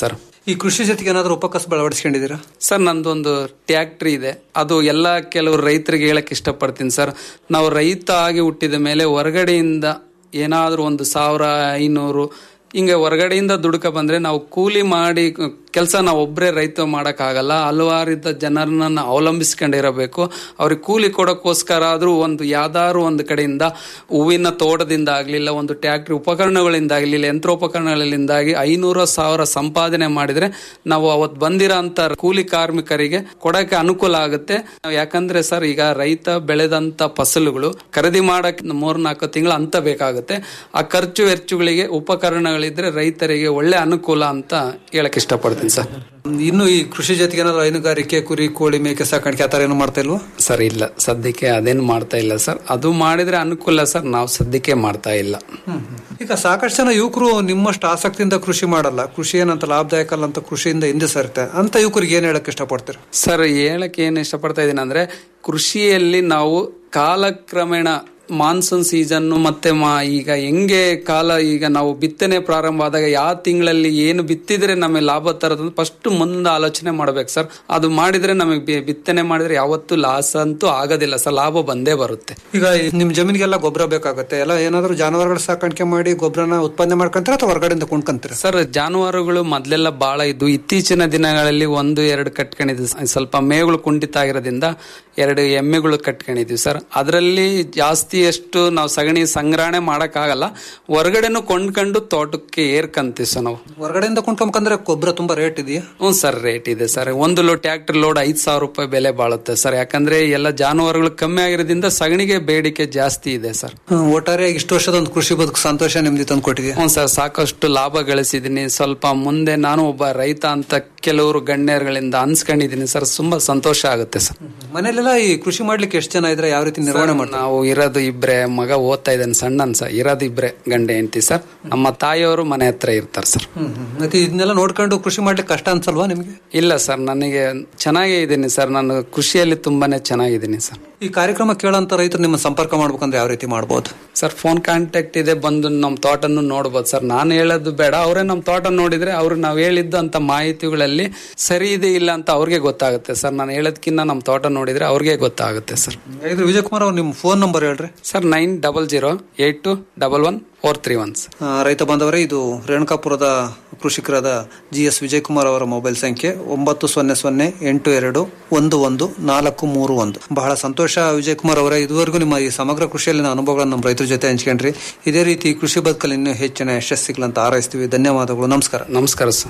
ಈ ಕೃಷಿ ಜೊತೆಗೆ ಏನಾದರೂ ಉಪಕಸಬು ಅಳವಡಿಸ್ಕೊಂಡಿದ್ದೀರಾ ಸರ್ ನಂದೊಂದು ಟ್ಯಾಕ್ಟ್ರಿ ಇದೆ ಅದು ಎಲ್ಲ ಕೆಲವರು ರೈತರಿಗೆ ಹೇಳಕ್ ಇಷ್ಟಪಡ್ತೀನಿ ಸರ್ ನಾವು ರೈತ ಆಗಿ ಹುಟ್ಟಿದ ಮೇಲೆ ಹೊರಗಡೆಯಿಂದ ಏನಾದರೂ ಒಂದು ಸಾವಿರ ಐನೂರು ಹಿಂಗೆ ಹೊರಗಡೆಯಿಂದ ದುಡ್ಕ ಬಂದ್ರೆ ನಾವು ಕೂಲಿ ಮಾಡಿ ಕೆಲಸ ನಾವು ಒಬ್ಬರೇ ರೈತ ಮಾಡೋಕ್ಕಾಗಲ್ಲ ಹಲವಾರಿದ್ದ ಜನರನ್ನ ನಾವು ಅವಲಂಬಿಸ್ಕೊಂಡಿರಬೇಕು ಅವ್ರಿಗೆ ಕೂಲಿ ಕೊಡೋಕ್ಕೋಸ್ಕರ ಆದರೂ ಒಂದು ಯಾವ್ದಾದ್ರು ಒಂದು ಕಡೆಯಿಂದ ಹೂವಿನ ತೋಟದಿಂದ ಆಗಲಿಲ್ಲ ಒಂದು ಟ್ಯಾಕ್ಟ್ರಿ ಉಪಕರಣಗಳಿಂದ ಆಗಲಿಲ್ಲ ಯಂತ್ರೋಪಕರಣಗಳಿಂದಾಗಿ ಐನೂರು ಸಾವಿರ ಸಂಪಾದನೆ ಮಾಡಿದ್ರೆ ನಾವು ಅವತ್ತು ಬಂದಿರೋ ಅಂತ ಕೂಲಿ ಕಾರ್ಮಿಕರಿಗೆ ಕೊಡಕ್ಕೆ ಅನುಕೂಲ ಆಗುತ್ತೆ ಯಾಕಂದ್ರೆ ಸರ್ ಈಗ ರೈತ ಬೆಳೆದಂತ ಫಸಲುಗಳು ಖರೀದಿ ಮಾಡಕ್ ಮೂರ್ನಾಲ್ಕು ತಿಂಗಳು ಅಂತ ಬೇಕಾಗುತ್ತೆ ಆ ಖರ್ಚು ವೆಚ್ಚಗಳಿಗೆ ಉಪಕರಣಗಳಿದ್ರೆ ರೈತರಿಗೆ ಒಳ್ಳೆ ಅನುಕೂಲ ಅಂತ ಹೇಳಕ್ ಇಷ್ಟಪಡ್ತೀನಿ ಸರ್ ಇನ್ನು ಈ ಕೃಷಿ ಜೊತೆಗೆ ಏನಾದ್ರು ಹೈನುಗಾರಿಕೆ ಕುರಿ ಕೋಳಿ ಮೇಕೆ ಸಾಕಾಣಿಕೆ ಆ ಥರ ಏನು ಮಾಡ್ತಾ ಇಲ್ವಾ ಸರ್ ಇಲ್ಲ ಸದ್ಯಕ್ಕೆ ಅದೇನು ಮಾಡ್ತಾ ಇಲ್ಲ ಸರ್ ಅದು ಮಾಡಿದ್ರೆ ಅನುಕೂಲ ಸರ್ ನಾವು ಸದ್ಯಕ್ಕೆ ಮಾಡ್ತಾ ಇಲ್ಲ ಈಗ ಸಾಕಷ್ಟು ಜನ ಯುವಕರು ನಿಮ್ಮಷ್ಟು ಆಸಕ್ತಿಯಿಂದ ಕೃಷಿ ಮಾಡಲ್ಲ ಕೃಷಿ ಏನಂತ ಲಾಭದಾಯಕ ಅಲ್ಲ ಅಂತ ಕೃಷಿಯಿಂದ ಹಿಂದೆ ಸರುತ್ತೆ ಅಂತ ಯುವಕರಿಗೆ ಏನ್ ಹೇಳಕ್ ಇಷ್ಟಪಡ್ತೀರಿ ಸರ್ ಹೇಳಕ್ಕೆ ಏನು ಇಷ್ಟಪಡ್ತಾ ಇದ್ದೀನಿ ಅಂದ್ರೆ ಕೃಷಿಯಲ್ಲಿ ನಾವು ಕಾಲಕ್ರಮೇಣ ಮಾನ್ಸೂನ್ ಸೀಸನ್ ಮತ್ತೆ ಮಾ ಈಗ ಹೆಂಗೆ ಕಾಲ ಈಗ ನಾವು ಬಿತ್ತನೆ ಪ್ರಾರಂಭ ಆದಾಗ ಯಾವ ತಿಂಗಳಲ್ಲಿ ಏನು ಬಿತ್ತಿದ್ರೆ ನಮಗೆ ಲಾಭ ತರೋದು ಫಸ್ಟ್ ಮುಂದೆ ಆಲೋಚನೆ ಮಾಡ್ಬೇಕು ಸರ್ ಅದು ಮಾಡಿದ್ರೆ ನಮಗೆ ಬಿ- ಬಿತ್ತನೆ ಮಾಡಿದ್ರೆ ಯಾವತ್ತೂ ಲಾಸ್ ಅಂತೂ ಆಗೋದಿಲ್ಲ ಸರ್ ಲಾಭ ಬಂದೇ ಬರುತ್ತೆ ಈಗ ಈ ನಿಮ್ ಜಮೀನಿಗೆಲ್ಲ ಗೊಬ್ಬರ ಬೇಕಾಗುತ್ತೆ ಎಲ್ಲ ಏನಾದ್ರು ಜಾನುವಾರುಗಳ ಸಾಕಾಣಿಕೆ ಮಾಡಿ ಗೊಬ್ಬರನ ಉತ್ಪನ್ನ ಮಾಡ್ಕೊಂತೀರ ಅಥವಾ ಹೊರಗಡೆಯಿಂದ ಕೊಂಡ್ಕೊಂತೀರ ಸರ್ ಜಾನುವಾರುಗಳು ಮೊದ್ಲೆಲ್ಲ ಬಹಳ ಇದ್ದು ಇತ್ತೀಚಿನ ದಿನಗಳಲ್ಲಿ ಒಂದು ಎರಡು ಕಟ್ಕೊಂಡಿದ್ವಿ ಸ- ಸ್ವಲ್ಪ ಮೇವುಗಳು ಕುಂಠಿತ ಆಗಿರೋದ್ರಿಂದ ಎರಡು ಎಮ್ಮೆಗಳು ಕಟ್ಕೊಂಡಿದ್ವಿ ಸರ್ ಅದರಲ್ಲಿ ಜಾಸ್ತಿ ಅಷ್ಟು ನಾವು ಸಗಣಿ ಸಂಗ್ರಹಣೆ ಮಾಡಕ್ಕಾಗಲ್ಲ ಹೊರಗಡೆನು ಕೊಂಡ್ಕೊಂಡು ತೋಟಕ್ಕೆ ಏರ್ಕಂತೀವಿ ಸರ್ ನಾವು ಹೊರಗಡೆಯಿಂದ ಕೊಂಡ್ಕೊಂಬಂದ್ರೆ ಗೊಬ್ಬರ ತುಂಬಾ ರೇಟ್ ಇದೆಯಾ ಹ್ಞೂ ಸರ್ ರೇಟ್ ಇದೆ ಸರ್ ಒಂದು ಲೋ ಟ್ರ್ಯಾಕ್ಟರ್ ಲೋಡ್ ಐದು ಸಾವಿರ ರೂಪಾಯಿ ಬೆಲೆ ಬಾಳುತ್ತೆ ಸರ್ ಯಾಕಂದ್ರೆ ಎಲ್ಲ ಜಾನುವಾರುಗಳು ಕಮ್ಮಿ ಆಗಿರೋದ್ರಿಂದ ಸಗಣಿಗೆ ಬೇಡಿಕೆ ಜಾಸ್ತಿ ಇದೆ ಸರ್ ಹ್ಮ್, ಒಟ್ಟಾರೆಯಾಗಿ ಇಷ್ಟು ವರ್ಷದ ಒಂದು ಕೃಷಿ ಬದುಕು ಸಂತೋಷ ನೆಮ್ಮದಿ ತಂದು ಕೊಟ್ಟಿದೆ ಹ್ಞೂ ಸರ್ ಸಾಕಷ್ಟು ಲಾಭ ಗಳಿಸಿದ್ದೀನಿ ಸ್ವಲ್ಪ ಮುಂದೆ ನಾನು ಒಬ್ಬ ರೈತ ಅಂತ ಕೆಲವರು ಗಣ್ಯರುಗಳಿಂದ ಅನ್ಸ್ಕೊಂಡಿದ್ದೀನಿ ಸರ್ ತುಂಬಾ ಸಂತೋಷ ಆಗುತ್ತೆ ಸರ್ ಮನೇಲೆಲ್ಲ ಈ ಕೃಷಿ ಮಾಡ್ಲಿಕ್ಕೆ ಎಷ್ಟು ಜನ ಇದ್ರೆ ಯಾವ ರೀತಿ ನಿರ್ವಹಣೆ ಮಾಡ್ತಾರೆ ನಾವು ಇರೋದು ಇಬ್ರೆ ಮಗ ಓದ್ತಾ ಇದ್ದಾನೆ ಸಣ್ಣನ್ ಸರ್ ಇರೋದು ಇಬ್ರೆ ಗಂಡ ಹೆಂಡತಿ ಸರ್ ನಮ್ಮ ತಾಯಿಯವರು ಮನೆ ಹತ್ರ ಇರ್ತಾರೆ ಸರ್ ಹ್ಮ್, ಹ್ಮ್. ಮತ್ತೆ ಇದನ್ನೆಲ್ಲ ನೋಡ್ಕೊಂಡು ಕೃಷಿ ಮಾಡ್ಲಿಕ್ಕೆ ಕಷ್ಟ ಅನ್ಸಲ್ವಾ ನಿಮ್ಗೆ ಇಲ್ಲ ಸರ್ ನನಗೆ ಚೆನ್ನಾಗೇ ಇದ್ದೀನಿ ಸರ್ ನಾನು ಕೃಷಿಯಲ್ಲಿ ತುಂಬಾನೇ ಚೆನ್ನಾಗಿದ್ದೀನಿ ಸರ್ ಈ ಕಾರ್ಯಕ್ರಮ ಕೇಳೋಂತ ರೈತರು ನಿಮ್ಮ ಸಂಪರ್ಕ ಮಾಡ್ಬೇಕಂದ್ರೆ ಯಾವ ರೀತಿ ಮಾಡ್ಬೋದು ಸರ್ ಫೋನ್ ಕಾಂಟ್ಯಾಕ್ಟ್ ಇದೆ ಬಂದು ನಮ್ಮ ತೋಟನ್ನು ನೋಡ್ಬೋದು ಸರ್ ನಾನು ಹೇಳೋದು ಬೇಡ ಅವರೇ ನಮ್ಮ ತೋಟ ನೋಡಿದ್ರೆ ಅವ್ರು ನಾವು ಹೇಳಿದ್ದು ಅಂತ ಮಾಹಿತಿಗಳಲ್ಲಿ ಸರಿ ಇದೆ ಇಲ್ಲ ಅಂತ ಅವ್ರಿಗೆ ಗೊತ್ತಾಗುತ್ತೆ ಸರ್ ನಾನು ಹೇಳೋದಕ್ಕಿಂತ ನಮ್ಮ ತೋಟ ನೋಡಿದ್ರೆ ಅವ್ರಿಗೆ ಗೊತ್ತಾಗುತ್ತೆ ಸರ್ ಹಾಗಿದ್ರೆ ವಿಜಯ್ ಕುಮಾರ್ ಅವ್ರು ನಿಮ್ಮ ಫೋನ್ ನಂಬರ್ ಹೇಳ್ರಿ sir nine double zero eight two double one four three one sir ಆ, ರೈತ ಬಾಂಧವರೇ ಇದು ರೇಣುಕಾಪುರದ ಕೃಷಿಕರಾದ ಜಿ ಎಸ್ ವಿಜಯ್ ಕುಮಾರ್ ಅವರ ಮೊಬೈಲ್ ಸಂಖ್ಯೆ ಒಂಬತ್ತು ಸೊನ್ನೆ ಸೊನ್ನೆ ಎಂಟು ಎರಡು ಒಂದು ಒಂದು ನಾಲ್ಕು ಮೂರು ಒಂದು ಬಹಳ ಸಂತೋಷ ವಿಜಯ್ ಕುಮಾರ್ ಅವರೇ ಇದುವರೆಗೂ ನಿಮ್ಮ ಈ ಸಮಗ್ರ ಕೃಷಿಯಲ್ಲಿನ ಅನುಭವಗಳನ್ನು ನಮ್ಮ ರೈತರ ಜೊತೆ ಹಂಚ್ಕೊಂಡ್ರಿ ಇದೇ ರೀತಿ ಕೃಷಿ ಬದುಕಲ್ಲಿ ಇನ್ನೂ ಹೆಚ್ಚಿನ ಯಶಸ್ಸಿಗಳಂತ ಹಾರೈಸ್ತೀವಿ ಧನ್ಯವಾದಗಳು ನಮಸ್ಕಾರ ನಮಸ್ಕಾರ ಸರ್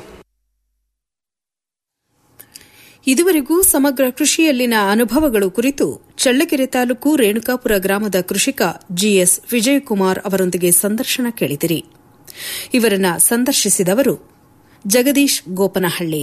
ಇದುವರೆಗೂ ಸಮಗ್ರ ಕೃಷಿಯಲ್ಲಿನ ಅನುಭವಗಳು ಕುರಿತು ಚಳ್ಳಕೆರೆ ತಾಲೂಕು ರೇಣುಕಾಪುರ ಗ್ರಾಮದ ಕೃಷಿಕ ಜಿಎಸ್ ವಿಜಯಕುಮಾರ್ ಅವರೊಂದಿಗೆ ಸಂದರ್ಶನ ಕೇಳಿದಿರಿ ಇವರನ್ನ ಸಂದರ್ಶಿಸಿದವರು ಜಗದೀಶ್ ಗೋಪನಹಳ್ಳಿ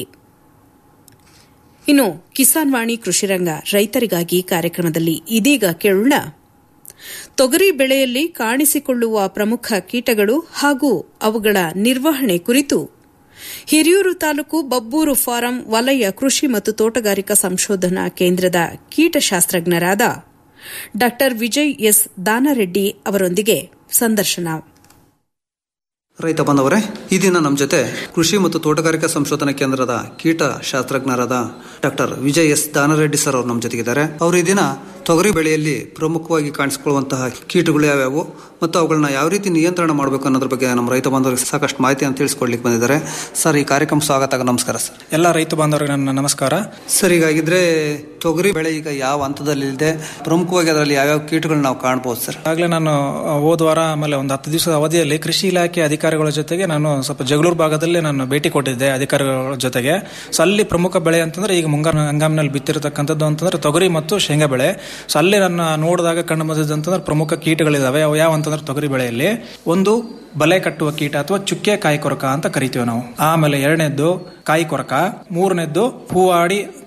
ಇನ್ನು ಕಿಸಾನ್ ವಾಣಿ ಕೃಷಿರಂಗ ರೈತರಿಗಾಗಿ ಕಾರ್ಯಕ್ರಮದಲ್ಲಿ ಇದೀಗ ಕೇಳೋಣ ತೊಗರಿ ಬೆಳೆಯಲ್ಲಿ ಕಾಣಿಸಿಕೊಳ್ಳುವ ಪ್ರಮುಖ ಕೀಟಗಳು ಹಾಗೂ ಅವುಗಳ ನಿರ್ವಹಣೆ ಕುರಿತು ಹಿರಿಯೂರು ತಾಲೂಕು ಬಬ್ಬೂರು ಫಾರಂ ವಲಯ ಕೃಷಿ ಮತ್ತು ತೋಟಗಾರಿಕಾ ಸಂಶೋಧನಾ ಕೇಂದ್ರದ ಕೀಟಶಾಸ್ತ್ರಜ್ಞರಾದ ಡಾ ವಿಜಯ್ ಎಸ್ ದಾನರೆಡ್ಡಿ ಅವರೊಂದಿಗೆ ಸಂದರ್ಶನ ರೈತ ಬಾಂಧವರೇ ಈ ದಿನ ನಮ್ಮ ಜೊತೆ ಕೃಷಿ ಮತ್ತು ತೋಟಗಾರಿಕಾ ಸಂಶೋಧನಾ ಕೇಂದ್ರದ ಕೀಟ ಶಾಸ್ತ್ರಜ್ಞರಾದ doctor Vijay S Danareddy sir ಅವರು ನಮ್ಮ ಜೊತೆಗಿದ್ದಾರೆ ಅವರು ಈ ದಿನ ತೊಗರಿ ಬೆಳೆಯಲ್ಲಿ ಪ್ರಮುಖವಾಗಿ ಕಾಣಿಸಿಕೊಳ್ಳುವಂತಹ ಕೀಟಗಳು ಯಾವ್ಯಾವು ಮತ್ತು ಅವುಗಳನ್ನ ಯಾವ ರೀತಿ ನಿಯಂತ್ರಣ ಮಾಡಬೇಕು ಅನ್ನೋದ್ರ ಬಗ್ಗೆ ನಮ್ಮ ರೈತ ಬಾಂಧವರಿಗೆ ಸಾಕಷ್ಟು ಮಾಹಿತಿಯನ್ನು ತಿಳಿಸ್ಕೊಡ್ಲಿಕ್ಕೆ ಬಂದಿದ್ದಾರೆ ಸರ್ ಈ ಕಾರ್ಯಕ್ರಮ ಸ್ವಾಗತ ನಮಸ್ಕಾರ ಸರ್ ಎಲ್ಲ ರೈತ ಬಾಂಧವರಿಗೆ ನನ್ನ ನಮಸ್ಕಾರ ಸರ್ ಹೀಗಾಗಿದ್ರೆ ತೊಗರಿ ಬೆಳೆ ಈಗ ಯಾವ ಹಂತದಲ್ಲಿದೆ ಪ್ರಮುಖವಾಗಿ ಅದರಲ್ಲಿ ಯಾವ್ಯಾವ ಕೀಟಗಳನ್ನ ನಾವು ಕಾಣಬಹುದು ಸರ್ ಆಗಲೇ ನಾನು ಆ, ಹೋದ ವಾರ ಆಮೇಲೆ ಒಂದು ಹತ್ತು ದಿವಸದ ಅವಧಿಯಲ್ಲಿ ಕೃಷಿ ಇಲಾಖೆ ಅಧಿಕಾರಿಗಳ ಜೊತೆಗೆ ನಾನು ಸ್ವಲ್ಪ ಜಗಳೂರು ಭಾಗದಲ್ಲಿ ನಾನು ಭೇಟಿ ಕೊಟ್ಟಿದ್ದೆ ಅಧಿಕಾರಿಗಳ ಜೊತೆಗೆ ಸೊ ಅಲ್ಲಿ ಪ್ರಮುಖ ಬೆಳೆ ಅಂತಂದ್ರೆ ಈಗ ಮುಂಗಾರು ಹಂಗಾಮಿನಲ್ಲಿ ಬಿತ್ತಿರತಕ್ಕಂಥದ್ದು ಅಂತಂದ್ರೆ ತೊಗರಿ ಮತ್ತು ಶೇಂಗಾ ಬೆಳೆ ಸೊ ಅಲ್ಲಿ ನನ್ನ ನೋಡಿದಾಗ ಕಂಡು ಬಂದಿದ್ದಂತಂದ್ರೆ ಪ್ರಮುಖ ಕೀಟಗಳಿದಾವೆ ಅವು ಯಾವ ಅಂತಂದ್ರೆ ತೊಗರಿ ಬೆಳೆಯಲ್ಲಿ ಒಂದು ಬಲೆ ಕಟ್ಟುವ ಕೀಟ ಅಥವಾ ಚುಕ್ಕೆ ಕಾಯಿ ಕೊರಕ ಅಂತ ಕರಿತೀವಿ ನಾವು ಆಮೇಲೆ ಎರಡನೇದ್ದು ಕಾಯಿ ಕೊರಕ ಮೂರನೇದ್ದು ಹೂವಾಡಿ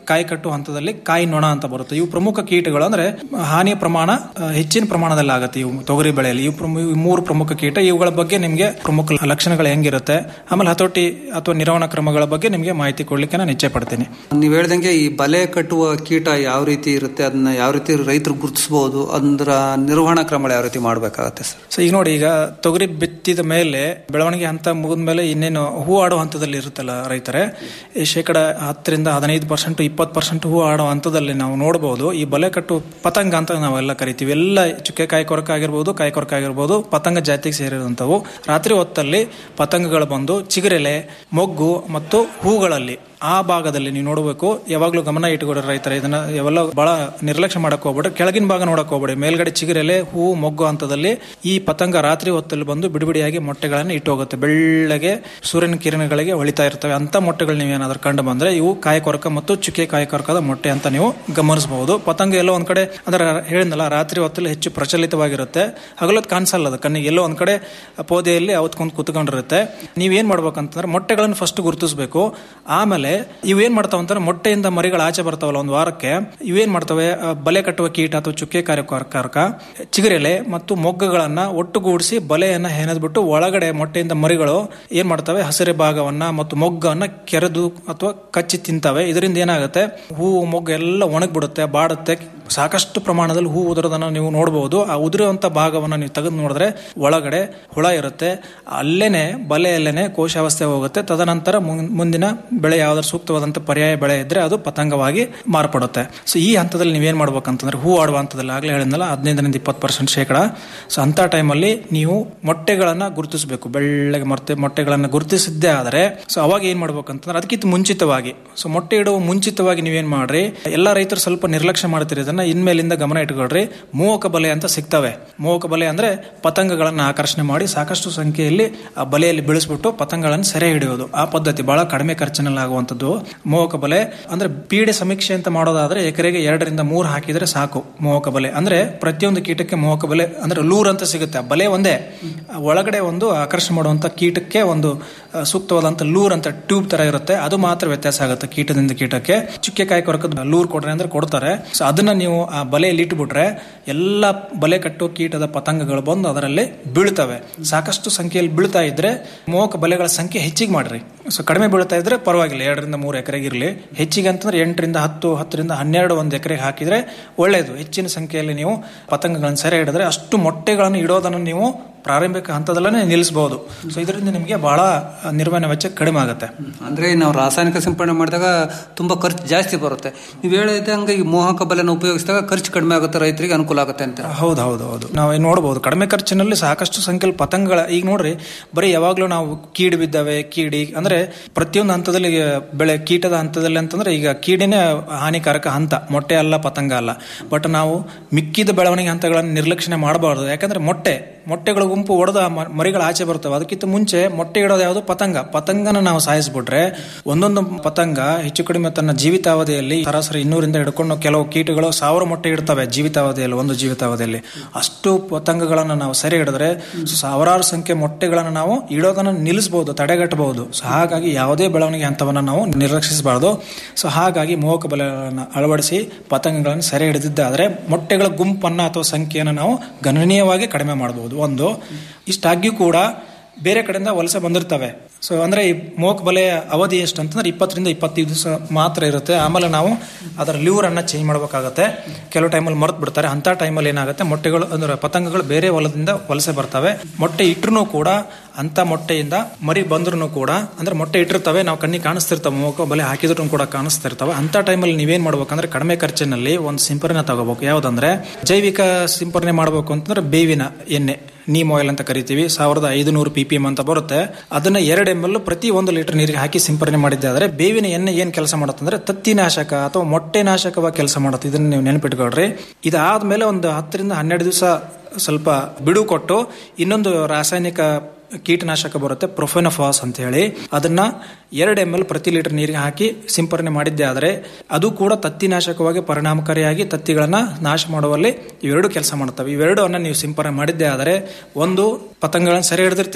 ಕಾಯಿ ಕಟ್ಟುವ ಹಂತದಲ್ಲಿ ಕಾಯಿ ನೊಣ ಅಂತ ಬರುತ್ತೆ ಇವು ಪ್ರಮುಖ ಕೀಟಗಳು ಅಂದ್ರೆ ಹಾನಿಯ ಪ್ರಮಾಣ ಆ, ಹೆಚ್ಚಿನ ಪ್ರಮಾಣದಲ್ಲಿ ಆಗುತ್ತೆ ಇವು ತೊಗರಿ ಬೆಳೆಯಲ್ಲಿ ಇವು ಪ್ರಮು- ಇವು ಮೂರು ಪ್ರಮುಖ ಕೀಟ ಇವುಗಳ ಬಗ್ಗೆ ನಿಮಗೆ ಪ್ರಮುಖ ಲಕ್ಷಣಗಳು ಹೆಂಗಿರುತ್ತೆ ಆಮೇಲೆ ಹತೋಟಿ ಅಥವಾ ನಿರ್ವಹಣಾ ಕ್ರಮಗಳ ಬಗ್ಗೆ ನಿಮಗೆ ಮಾಹಿತಿ ಕೊಡ್ಲಿಕ್ಕೆ ನಾನು ಇಚ್ಛೆ ಪಡ್ತೀನಿ ನೀವು ಹೇಳ್ದಂಗೆ ಈ ಬಲೆ ಕಟ್ಟುವ ಕೀಟ ಯಾವ ರೀತಿ ಇರುತ್ತೆ ಅದನ್ನ ಯಾವ ರೀತಿ ರೈತರು ಗುರುತಿಸಬಹುದು ಅದರ ನಿರ್ವಹಣಾ ಕ್ರಮಗಳು ಯಾವ ರೀತಿ ಮಾಡಬೇಕಾಗತ್ತೆ ಸರ್ ಸೊ ಈಗ ನೋಡಿ ಈಗ ತೊಗರಿ ಬಿತ್ತಿದ ಮೇಲೆ ಬೆಳವಣಿಗೆ ಹಂತ ಮುಗಿದ ಮೇಲೆ ಇನ್ನೇನು ಹೂ ಆಡೋ ಹಂತದಲ್ಲಿ ಇರುತ್ತಲ್ಲ ರೈತರೇ ಈ ಶೇಕಡ ಹತ್ತರಿಂದ ಹದಿನೈದು ಪರ್ಸೆಂಟ್ ಇಪ್ಪತ್ತು ಪರ್ಸೆಂಟ್ ಹೂ ಆಡೋ ಹಂತದಲ್ಲಿ ನಾವು ನೋಡಬಹುದು ಈ ಬಲೆ ಕಟ್ಟು ಪತಂಗ ಅಂತ ನಾವೆಲ್ಲ ಕರಿತೀವಿ ಎಲ್ಲ ಚುಕ್ಕೆ ಕಾಯಿ ಕೊರಕ ಆಗಿರ್ಬೋದು ಕಾಯಿ ಕೊರಕ ಆಗಿರ್ಬೋದು ಪತಂಗ ಜಾತಿಗೆ ಸೇರಿರುವಂಥವು ರಾತ್ರಿ ಹೊತ್ತಲ್ಲಿ ಪತಂಗಗಳು ಬಂದು ಚಿಗುರೆಲೆ ಮೊಗ್ಗು ಮತ್ತು ಹೂಗಳಲ್ಲಿ ಆ ಭಾಗದಲ್ಲಿ ನೀವು ನೋಡಬೇಕು ಯಾವಾಗಲೂ ಗಮನ ಇಟ್ಟುಕೊಡ್ರಿ ರೈತರ ಇದನ್ನ ಯಾವೆಲ್ಲ ಬಹಳ ನಿರ್ಲಕ್ಷ್ಯ ಮಾಡಕ್ ಹೋಗ್ಬೇಡ್ರಿ ಕೆಳಗಿನ ಭಾಗ ನೋಡಕ್ ಹೋಗ್ಬೇಡಿ ಮೇಲ್ಗಡೆ ಚಿಗುರೆಲೆ ಹೂ ಮೊಗ್ಗು ಹಂತದಲ್ಲಿ ಈ ಪತಂಗ ರಾತ್ರಿ ಹೊತ್ತಲ್ಲಿ ಬಂದು ಬಿಡಿಬಿಡಿಯಾಗಿ ಮೊಟ್ಟೆಗಳನ್ನು ಇಟ್ಟು ಹೋಗುತ್ತೆ ಬೆಳ್ಳಗೆ ಸೂರ್ಯನ ಕಿರಣಗಳಿಗೆ ಹೊಳಿತಾ ಇರ್ತವೆ ಅಂತ ಮೊಟ್ಟೆಗಳು ನೀವೇನಾದ್ರೂ ಕಂಡು ಬಂದ್ರೆ ಇವು ಕಾಯಿ ಕೊರಕ ಮತ್ತು ಚುಕ್ಕೆ ಕಾಯಿ ಕೊರಕದ ಮೊಟ್ಟೆ ಅಂತ ನೀವು ಗಮನಿಸಬಹುದು ಪತಂಗ ಎಲ್ಲೋ ಒಂದ್ ಕಡೆ ಅಂದ್ರೆ ಹೇಳಿದ್ನಲ್ಲ ರಾತ್ರಿ ಹೊತ್ತಲ್ಲಿ ಹೆಚ್ಚು ಪ್ರಚಲಿತವಾಗಿರುತ್ತೆ ಹಗಲೊತ್ತು ಕಾಣಿಸಲ್ಲ ಅದು ಕಣ್ಣಿಗೆ ಎಲ್ಲೋ ಒಂದ್ ಕಡೆ ಪೋದೆಯಲ್ಲಿ ಅವತ್ಕೊಂಡ್ ಕುತ್ಕೊಂಡಿರುತ್ತೆ ನೀವೇನ್ ಮಾಡ್ಬೇಕಂತಂದ್ರೆ ಮೊಟ್ಟೆಗಳನ್ನು ಫಸ್ಟ್ ಗುರುತಿಸಬೇಕು ಆಮೇಲೆ ಇವೇನ್ ಮಾಡ್ತಾವ ಅಂತಂದ್ರೆ ಮೊಟ್ಟೆಯಿಂದ ಮರಿಗಳು ಆಚೆ ಬರ್ತಾವಲ್ಲ ಒಂದು ವಾರಕ್ಕೆ ಇವೇನ್ ಮಾಡ್ತವೆ ಆ, ಬಲೆ ಕಟ್ಟುವ ಕೀಟ ಅಥವಾ ಚುಕ್ಕೆ ಕಾರ್ಯಕಾರಕ ಚಿಗುರೆಲೆ ಮತ್ತು ಮೊಗ್ಗುಗಳನ್ನ ಒಟ್ಟುಗೂಡಿಸಿ ಬಲೆಯನ್ನ ಹೆಣೆದ್ಬಿಟ್ಟು ಒಳಗಡೆ ಮೊಟ್ಟೆಯಿಂದ ಮರಿಗಳು ಏನ್ ಮಾಡ್ತವೆ ಹಸಿರೆ ಭಾಗವನ್ನ ಮತ್ತು ಮೊಗ್ಗನ್ನ ಕೆರೆದು ಅಥವಾ ಕಚ್ಚಿ ತಿಂತವೆ ಇದರಿಂದ ಏನಾಗುತ್ತೆ ಹೂವು ಮೊಗ್ಗು ಎಲ್ಲ ಒಣಗ್ಬಿಡುತ್ತೆ ಬಾಡುತ್ತೆ ಸಾಕಷ್ಟು ಪ್ರಮಾಣದಲ್ಲಿ ಹೂ ಉದುರೋದನ್ನ ನೀವು ನೋಡಬಹುದು ಆ ಉದುರುವಂತ ಭಾಗವನ್ನ ನೀವು ತೆಗೆದು ನೋಡಿದ್ರೆ ಒಳಗಡೆ ಹುಳ ಇರುತ್ತೆ ಅಲ್ಲೇನೆ ಬಲೆಯಲ್ಲೇನೆ ಕೋಶಾವಸ್ಥೆ ಹೋಗುತ್ತೆ ತದನಂತರ ಮುಂ- ಮುಂದಿನ ಬೆಳೆ ಯಾವ್ದಾದ್ರು ಸೂಕ್ತವಾದಂತ ಪರ್ಯಾಯ ಬೆಳೆ ಇದ್ರೆ ಅದು ಪತಂಗವಾಗಿ ಮಾರ್ಪಡುತ್ತೆ ಸೊ ಈ ಹಂತದಲ್ಲಿ ನೀವೇನ್ ಮಾಡ್ಬೇಕಂತಂದ್ರೆ ಹೂ ಆಡುವ ಹಂತದಲ್ಲಿ ಆಗ್ಲೇ ಹೇಳಿದ್ನಲ್ಲ ಹದಿನೈದರಿಂದ ಇಪ್ಪತ್ತು ಪರ್ಸೆಂಟ್ ಶೇಕಡ ಸೊ ಅಂತ ಟೈಮಲ್ಲಿ ನೀವು ಮೊಟ್ಟೆಗಳನ್ನ ಗುರುತಿಸಬೇಕು ಬೆಳ್ಳಗೆ ಮೊಟ್ಟೆ ಮೊಟ್ಟೆಗಳನ್ನ ಗುರುತಿಸಿದ್ದೇ ಆದರೆ ಸೊ ಅವಾಗ ಏನ್ ಮಾಡ್ಬೇಕಂತಂದ್ರೆ ಅದಕ್ಕಿಂತ ಮುಂಚಿತವಾಗಿ ಸೊ ಮೊಟ್ಟೆ ಇಡುವ ಮುಂಚಿತವಾಗಿ ನೀವೇನ್ ಮಾಡ್ರಿ ಎಲ್ಲ ರೈತರು ಸ್ವಲ್ಪ ನಿರ್ಲಕ್ಷ್ಯ ಮಾಡ್ತೀರಿ ಇದನ್ನ ಇನ್ಮೇಲಿಂದ ಗಮನ ಇಟ್ಕೊಳ್ರಿ ಮೋಹಕ ಬಲೆ ಅಂತ ಸಿಗ್ತವೆ ಮೋಹಕ ಬಲೆ ಅಂದ್ರೆ ಪತಂಗಗಳನ್ನ ಆಕರ್ಷಣೆ ಮಾಡಿ ಸಾಕಷ್ಟು ಸಂಖ್ಯೆಯಲ್ಲಿ ಆ ಬಲೆಯಲ್ಲಿ ಬೆಳೆಸ್ಬಿಟ್ಟು ಪತಂಗಗಳನ್ನು ಸೆರೆ ಹಿಡಿಯೋದು ಆ ಪದ್ಧತಿ ಬಹಳ ಕಡಿಮೆ ಖರ್ಚಿನಲ್ಲಿ ಆಗುವಂತದ್ದು ಮೋಹಕ ಬಲೆ ಅಂದ್ರೆ ಪೀಡೆ ಸಮೀಕ್ಷೆ ಅಂತ ಮಾಡೋದಾದ್ರೆ ಎಕರೆಗೆ ಎರಡರಿಂದ ಮೂರು ಹಾಕಿದ್ರೆ ಸಾಕು ಮೋಹಕ ಬಲೆ ಅಂದ್ರೆ ಪ್ರತಿಯೊಂದು ಕೀಟಕ್ಕೆ ಮೋಹಕ ಬಲೆ ಅಂದ್ರೆ ಲೂರ್ ಅಂತ ಸಿಗುತ್ತೆ ಆ ಬಲೆ ಒಂದೇ ಆ ಒಳಗಡೆ ಒಂದು ಆಕರ್ಷಣೆ ಮಾಡುವಂತ ಕೀಟಕ್ಕೆ ಒಂದು ಆ, ಸೂಕ್ತವಾದಂತ ಲೂರ್ ಅಂತ ಟ್ಯೂಬ್ ತರ ಇರುತ್ತೆ ಅದು ಮಾತ್ರ ವ್ಯತ್ಯಾಸ ಆಗುತ್ತೆ ಕೀಟದಿಂದ ಕೀಟಕ್ಕೆ ಚುಕ್ಕೆ ಕಾಯಿ ಕೊರಕದ ಲೂರ್ ಕೊಡ್ರಿ ಅಂದ್ರೆ ಕೊಡ್ತಾರೆ ಸೊ ಅದನ್ನ ನೀವು ಆ ಬಲೆಯಲ್ಲಿ ಇಟ್ಬಿಟ್ರೆ ಎಲ್ಲ ಬಲೆ ಕಟ್ಟೋ ಕೀಟದ ಪತಂಗಗಳು ಬಂದು ಅದರಲ್ಲಿ ಬೀಳ್ತವೆ ಸಾಕಷ್ಟು ಸಂಖ್ಯೆಯಲ್ಲಿ ಬೀಳ್ತಾ ಇದ್ರೆ ಮೋಹಕ ಬಲೆಗಳ ಸಂಖ್ಯೆ ಹೆಚ್ಚಿಗೆ ಮಾಡ್ರಿ ಸೊ ಕಡಿಮೆ ಬೀಳ್ತಾ ಇದ್ರೆ ಪರವಾಗಿಲ್ಲ ಎರಡರಿಂದ ಮೂರು ಎಕರೆಗೆ ಇರಲಿ ಹೆಚ್ಚಿಗೆ ಅಂತಂದ್ರೆ ಎಂಟರಿಂದ ಹತ್ತು ಹತ್ತರಿಂದ ಹನ್ನೆರಡು ಒಂದು ಎಕರೆಗೆ ಹಾಕಿದ್ರೆ ಒಳ್ಳೆಯದು ಹೆಚ್ಚಿನ ಸಂಖ್ಯೆಯಲ್ಲಿ ನೀವು ಪತಂಗಗಳನ್ನು ಸೆರೆ ಹಿಡಿದ್ರೆ ಅಷ್ಟು ಮೊಟ್ಟೆಗಳನ್ನು ಇಡೋದನ್ನು ನೀವು ಪ್ರಾರಂಭಿಕ ಹಂತದಲ್ಲೇ ನಿಲ್ಲಿಸಬಹುದು ಸೊ ಇದರಿಂದ ನಿಮಗೆ ಬಹಳ ನಿರ್ವಹಣೆ ವೆಚ್ಚ ಕಡಿಮೆ ಆಗುತ್ತೆ ಅಂದ್ರೆ ನಾವು ರಾಸಾಯನಿಕ ಸಿಂಪಡಣೆ ಮಾಡಿದಾಗ ತುಂಬಾ ಖರ್ಚು ಜಾಸ್ತಿ ಬರುತ್ತೆ ನೀವು ಹೇಳಿದಂಗೆ ಈ ಮೋಹಕ ಬಲೆನ ಉಪಯೋಗಿಸಿದಾಗ ಖರ್ಚು ಕಡಿಮೆ ಆಗುತ್ತೆ ರೈತರಿಗೆ ಅನುಕೂಲ ಆಗುತ್ತೆ ಅಂತ ಹೌದು ಹೌದು ಹೌದು ನಾವು ನೋಡಬಹುದು ಕಡಿಮೆ ಖರ್ಚಿನಲ್ಲಿ ಸಾಕಷ್ಟು ಸಂಖ್ಯೆಯಲ್ಲಿ ಪತಂಗಗಳ ಈಗ ನೋಡ್ರಿ ಬರೀ ಯಾವಾಗ್ಲೂ ನಾವು ಕೀಡು ಬಿದ್ದಾವೆ ಕೀಡಿ ಅಂದ್ರೆ ಪ್ರತಿಯೊಂದು ಹಂತದಲ್ಲಿ ಬೆಳೆ ಕೀಟದ ಹಂತದಲ್ಲಿ ಅಂತಂದ್ರೆ ಈಗ ಕೀಡಿನೇ ಹಾನಿಕಾರಕ ಹಂತ ಮೊಟ್ಟೆ ಅಲ್ಲ ಪತಂಗ ಅಲ್ಲ ಬಟ್ ನಾವು ಮಿಕ್ಕಿದ ಬೆಳವಣಿಗೆ ಹಂತಗಳನ್ನು ನಿರ್ಲಕ್ಷಣೆ ಮಾಡಬಾರ್ದು ಯಾಕಂದ್ರೆ ಮೊಟ್ಟೆ ಮೊಟ್ಟೆಗಳ ಗುಂಪು ಒಡೆದ ಮರಿಗಳು ಆಚೆ ಬರ್ತವೆ ಅದಕ್ಕಿಂತ ಮುಂಚೆ ಮೊಟ್ಟೆ ಇಡೋದು ಯಾವುದು ಪತಂಗ ಪತಂಗನ ನಾವು ಸಾಯಿಸ್ಬಿಟ್ರೆ ಒಂದೊಂದು ಪತಂಗ ಹೆಚ್ಚು ಕಡಿಮೆ ತನ್ನ ಜೀವಿತಾವಧಿಯಲ್ಲಿ ಸರಾಸರಿ ಇನ್ನೂರಿಂದ ಹಿಡ್ಕೊಂಡು ಕೆಲವು ಕೀಟಗಳು ಸಾವಿರ ಮೊಟ್ಟೆ ಇಡ್ತವೆ ಜೀವಿತಾವಧಿಯಲ್ಲಿ ಒಂದು ಜೀವಿತಾವಧಿಯಲ್ಲಿ ಅಷ್ಟು ಪತಂಗಗಳನ್ನು ನಾವು ಸೆರೆ ಹಿಡಿದ್ರೆ ಸೊ ಸಾವಿರಾರು ಸಂಖ್ಯೆ ಮೊಟ್ಟೆಗಳನ್ನು ನಾವು ಇಡೋದನ್ನು ನಿಲ್ಲಿಸಬಹುದು ತಡೆಗಟ್ಟಬಹುದು ಸೊ ಹಾಗಾಗಿ ಯಾವುದೇ ಬೆಳವಣಿಗೆ ಹಂತವನ್ನು ನಾವು ನಿರ್ಲಕ್ಷಿಸಬಾರದು ಸೊ ಹಾಗಾಗಿ ಮೋಹಕ ಬಲೆಗಳನ್ನು ಅಳವಡಿಸಿ ಪತಂಗಗಳನ್ನು ಸೆರೆ ಹಿಡಿದಿದ್ದಾದ್ರೆ ಮೊಟ್ಟೆಗಳ ಗುಂಪನ್ನ ಅಥವಾ ಸಂಖ್ಯೆಯನ್ನು ನಾವು ಗಣನೀಯವಾಗಿ ಕಡಿಮೆ ಮಾಡಬಹುದು ಒಂದು ಇಷ್ಟಾಗಿಯೂ ಕೂಡ ಬೇರೆ ಕಡೆಯಿಂದ ವಲಸೆ ಬಂದಿರ್ತವೆ ಸೊ ಅಂದ್ರೆ ಈ ಮೋಕ್ ಬಲೆಯ ಅವಧಿ ಎಷ್ಟು ಅಂತಂದ್ರೆ ಇಪ್ಪತ್ತರಿಂದ ಇಪ್ಪತ್ತೈದು ದಿವಸ ಮಾತ್ರ ಇರುತ್ತೆ ಆಮೇಲೆ ನಾವು ಅದರ ಲ್ಯೂರ್ ಅನ್ನ ಚೇಂಜ್ ಮಾಡಬೇಕಾಗತ್ತೆ ಕೆಲವು ಟೈಮಲ್ಲಿ ಮರ್ತ್ ಬಿಡ್ತಾರೆ ಅಂತ ಟೈಮಲ್ಲಿ ಏನಾಗುತ್ತೆ ಮೊಟ್ಟೆಗಳು ಅಂದ್ರೆ ಪತಂಗಗಳು ಬೇರೆ ಹೊಲದಿಂದ ವಲಸೆ ಬರ್ತವೆ ಮೊಟ್ಟೆ ಇಟ್ರು ಕೂಡ ಅಂತ ಮೊಟ್ಟೆಯಿಂದ ಮರಿ ಬಂದ್ರು ಕೂಡ ಅಂದ್ರೆ ಮೊಟ್ಟೆ ಇಟ್ಟಿರ್ತವೆ ನಾವು ಕಣ್ಣಿಗೆ ಕಾಣಿಸ್ತಿರ್ತವೆ ಮೋಕ ಬಲೆ ಹಾಕಿದ್ರು ಕೂಡ ಕಾಣಿಸ್ತಿರ್ತವೆ ಅಂತ ಟೈಮಲ್ಲಿ ನೀವೇನ್ ಮಾಡ್ಬೇಕಂದ್ರೆ ಕಡಿಮೆ ಖರ್ಚಿನಲ್ಲಿ ಒಂದು ಸಿಂಪರಣೆ ತಗೋಬೇಕು ಯಾವ್ದಂದ್ರೆ ಜೈವಿಕ ಸಿಂಪರಣೆ ಮಾಡಬೇಕು ಅಂತಂದ್ರೆ ಬೇವಿನ ಎಣ್ಣೆ ನೀಮ್ ಆಯಿಲ್ ಅಂತ ಕರಿತೀವಿ ಸಾವಿರದ ಐದುನೂರು ಪಿ ಪಿ ಎಂ ಅಂತ ಬರುತ್ತೆ ಅದನ್ನ ಎರಡು ಎಮ್ ಎಲ್ ಪ್ರತಿ ಒಂದು ಲೀಟರ್ ನೀರಿಗೆ ಹಾಕಿ ಸಿಂಪರಣೆ ಮಾಡಿದ್ದೆ ಆದ್ರೆ ಬೇವಿನ ಎಣ್ಣೆ ಏನ್ ಕೆಲಸ ಮಾಡುತ್ತಂದ್ರೆ ತತ್ತಿನಾಶಕ ಅಥವಾ ಮೊಟ್ಟೆ ನಾಶಕವಾಗಿ ಕೆಲಸ ಮಾಡುತ್ತೆ ಇದನ್ನ ನೀವು ನೆನಪಿಟ್ಕೊಳ್ರಿ ಇದಾದ್ಮೇಲೆ ಒಂದು ಹತ್ತರಿಂದ ಹನ್ನೆರಡು ದಿವಸ ಸ್ವಲ್ಪ ಬಿಡು ಕೊಟ್ಟು ಇನ್ನೊಂದು ರಾಸಾಯನಿಕ ಕೀಟನಾಶಕ ಬರುತ್ತೆ ಪ್ರೊಫೆನಫಾಸ್ ಅಂತ ಹೇಳಿ ಅದನ್ನ ಎರಡು ಎಮ್ ಎಲ್ ಪ್ರತಿ ಲೀಟರ್ ನೀರಿಗೆ ಹಾಕಿ ಸಿಂಪರಣೆ ಮಾಡಿದ್ದೆ ಆದರೆ ಅದು ಕೂಡ ತತ್ತಿನಾಶಕವಾಗಿ ಪರಿಣಾಮಕಾರಿಯಾಗಿ ತತ್ತಿಗಳನ್ನ ನಾಶ ಮಾಡುವಲ್ಲಿ ಇವೆರಡು ಕೆಲಸ ಮಾಡುತ್ತವೆ ಇವೆರಡು ಅನ್ನ ನೀವು ಸಿಂಪರಣೆ ಮಾಡಿದ್ದೆ ಆದರೆ ಒಂದು ಪತಂಗಗಳನ್ನು ಸೆರೆ ಹಿಡಿದಿರ್ತೀರಾ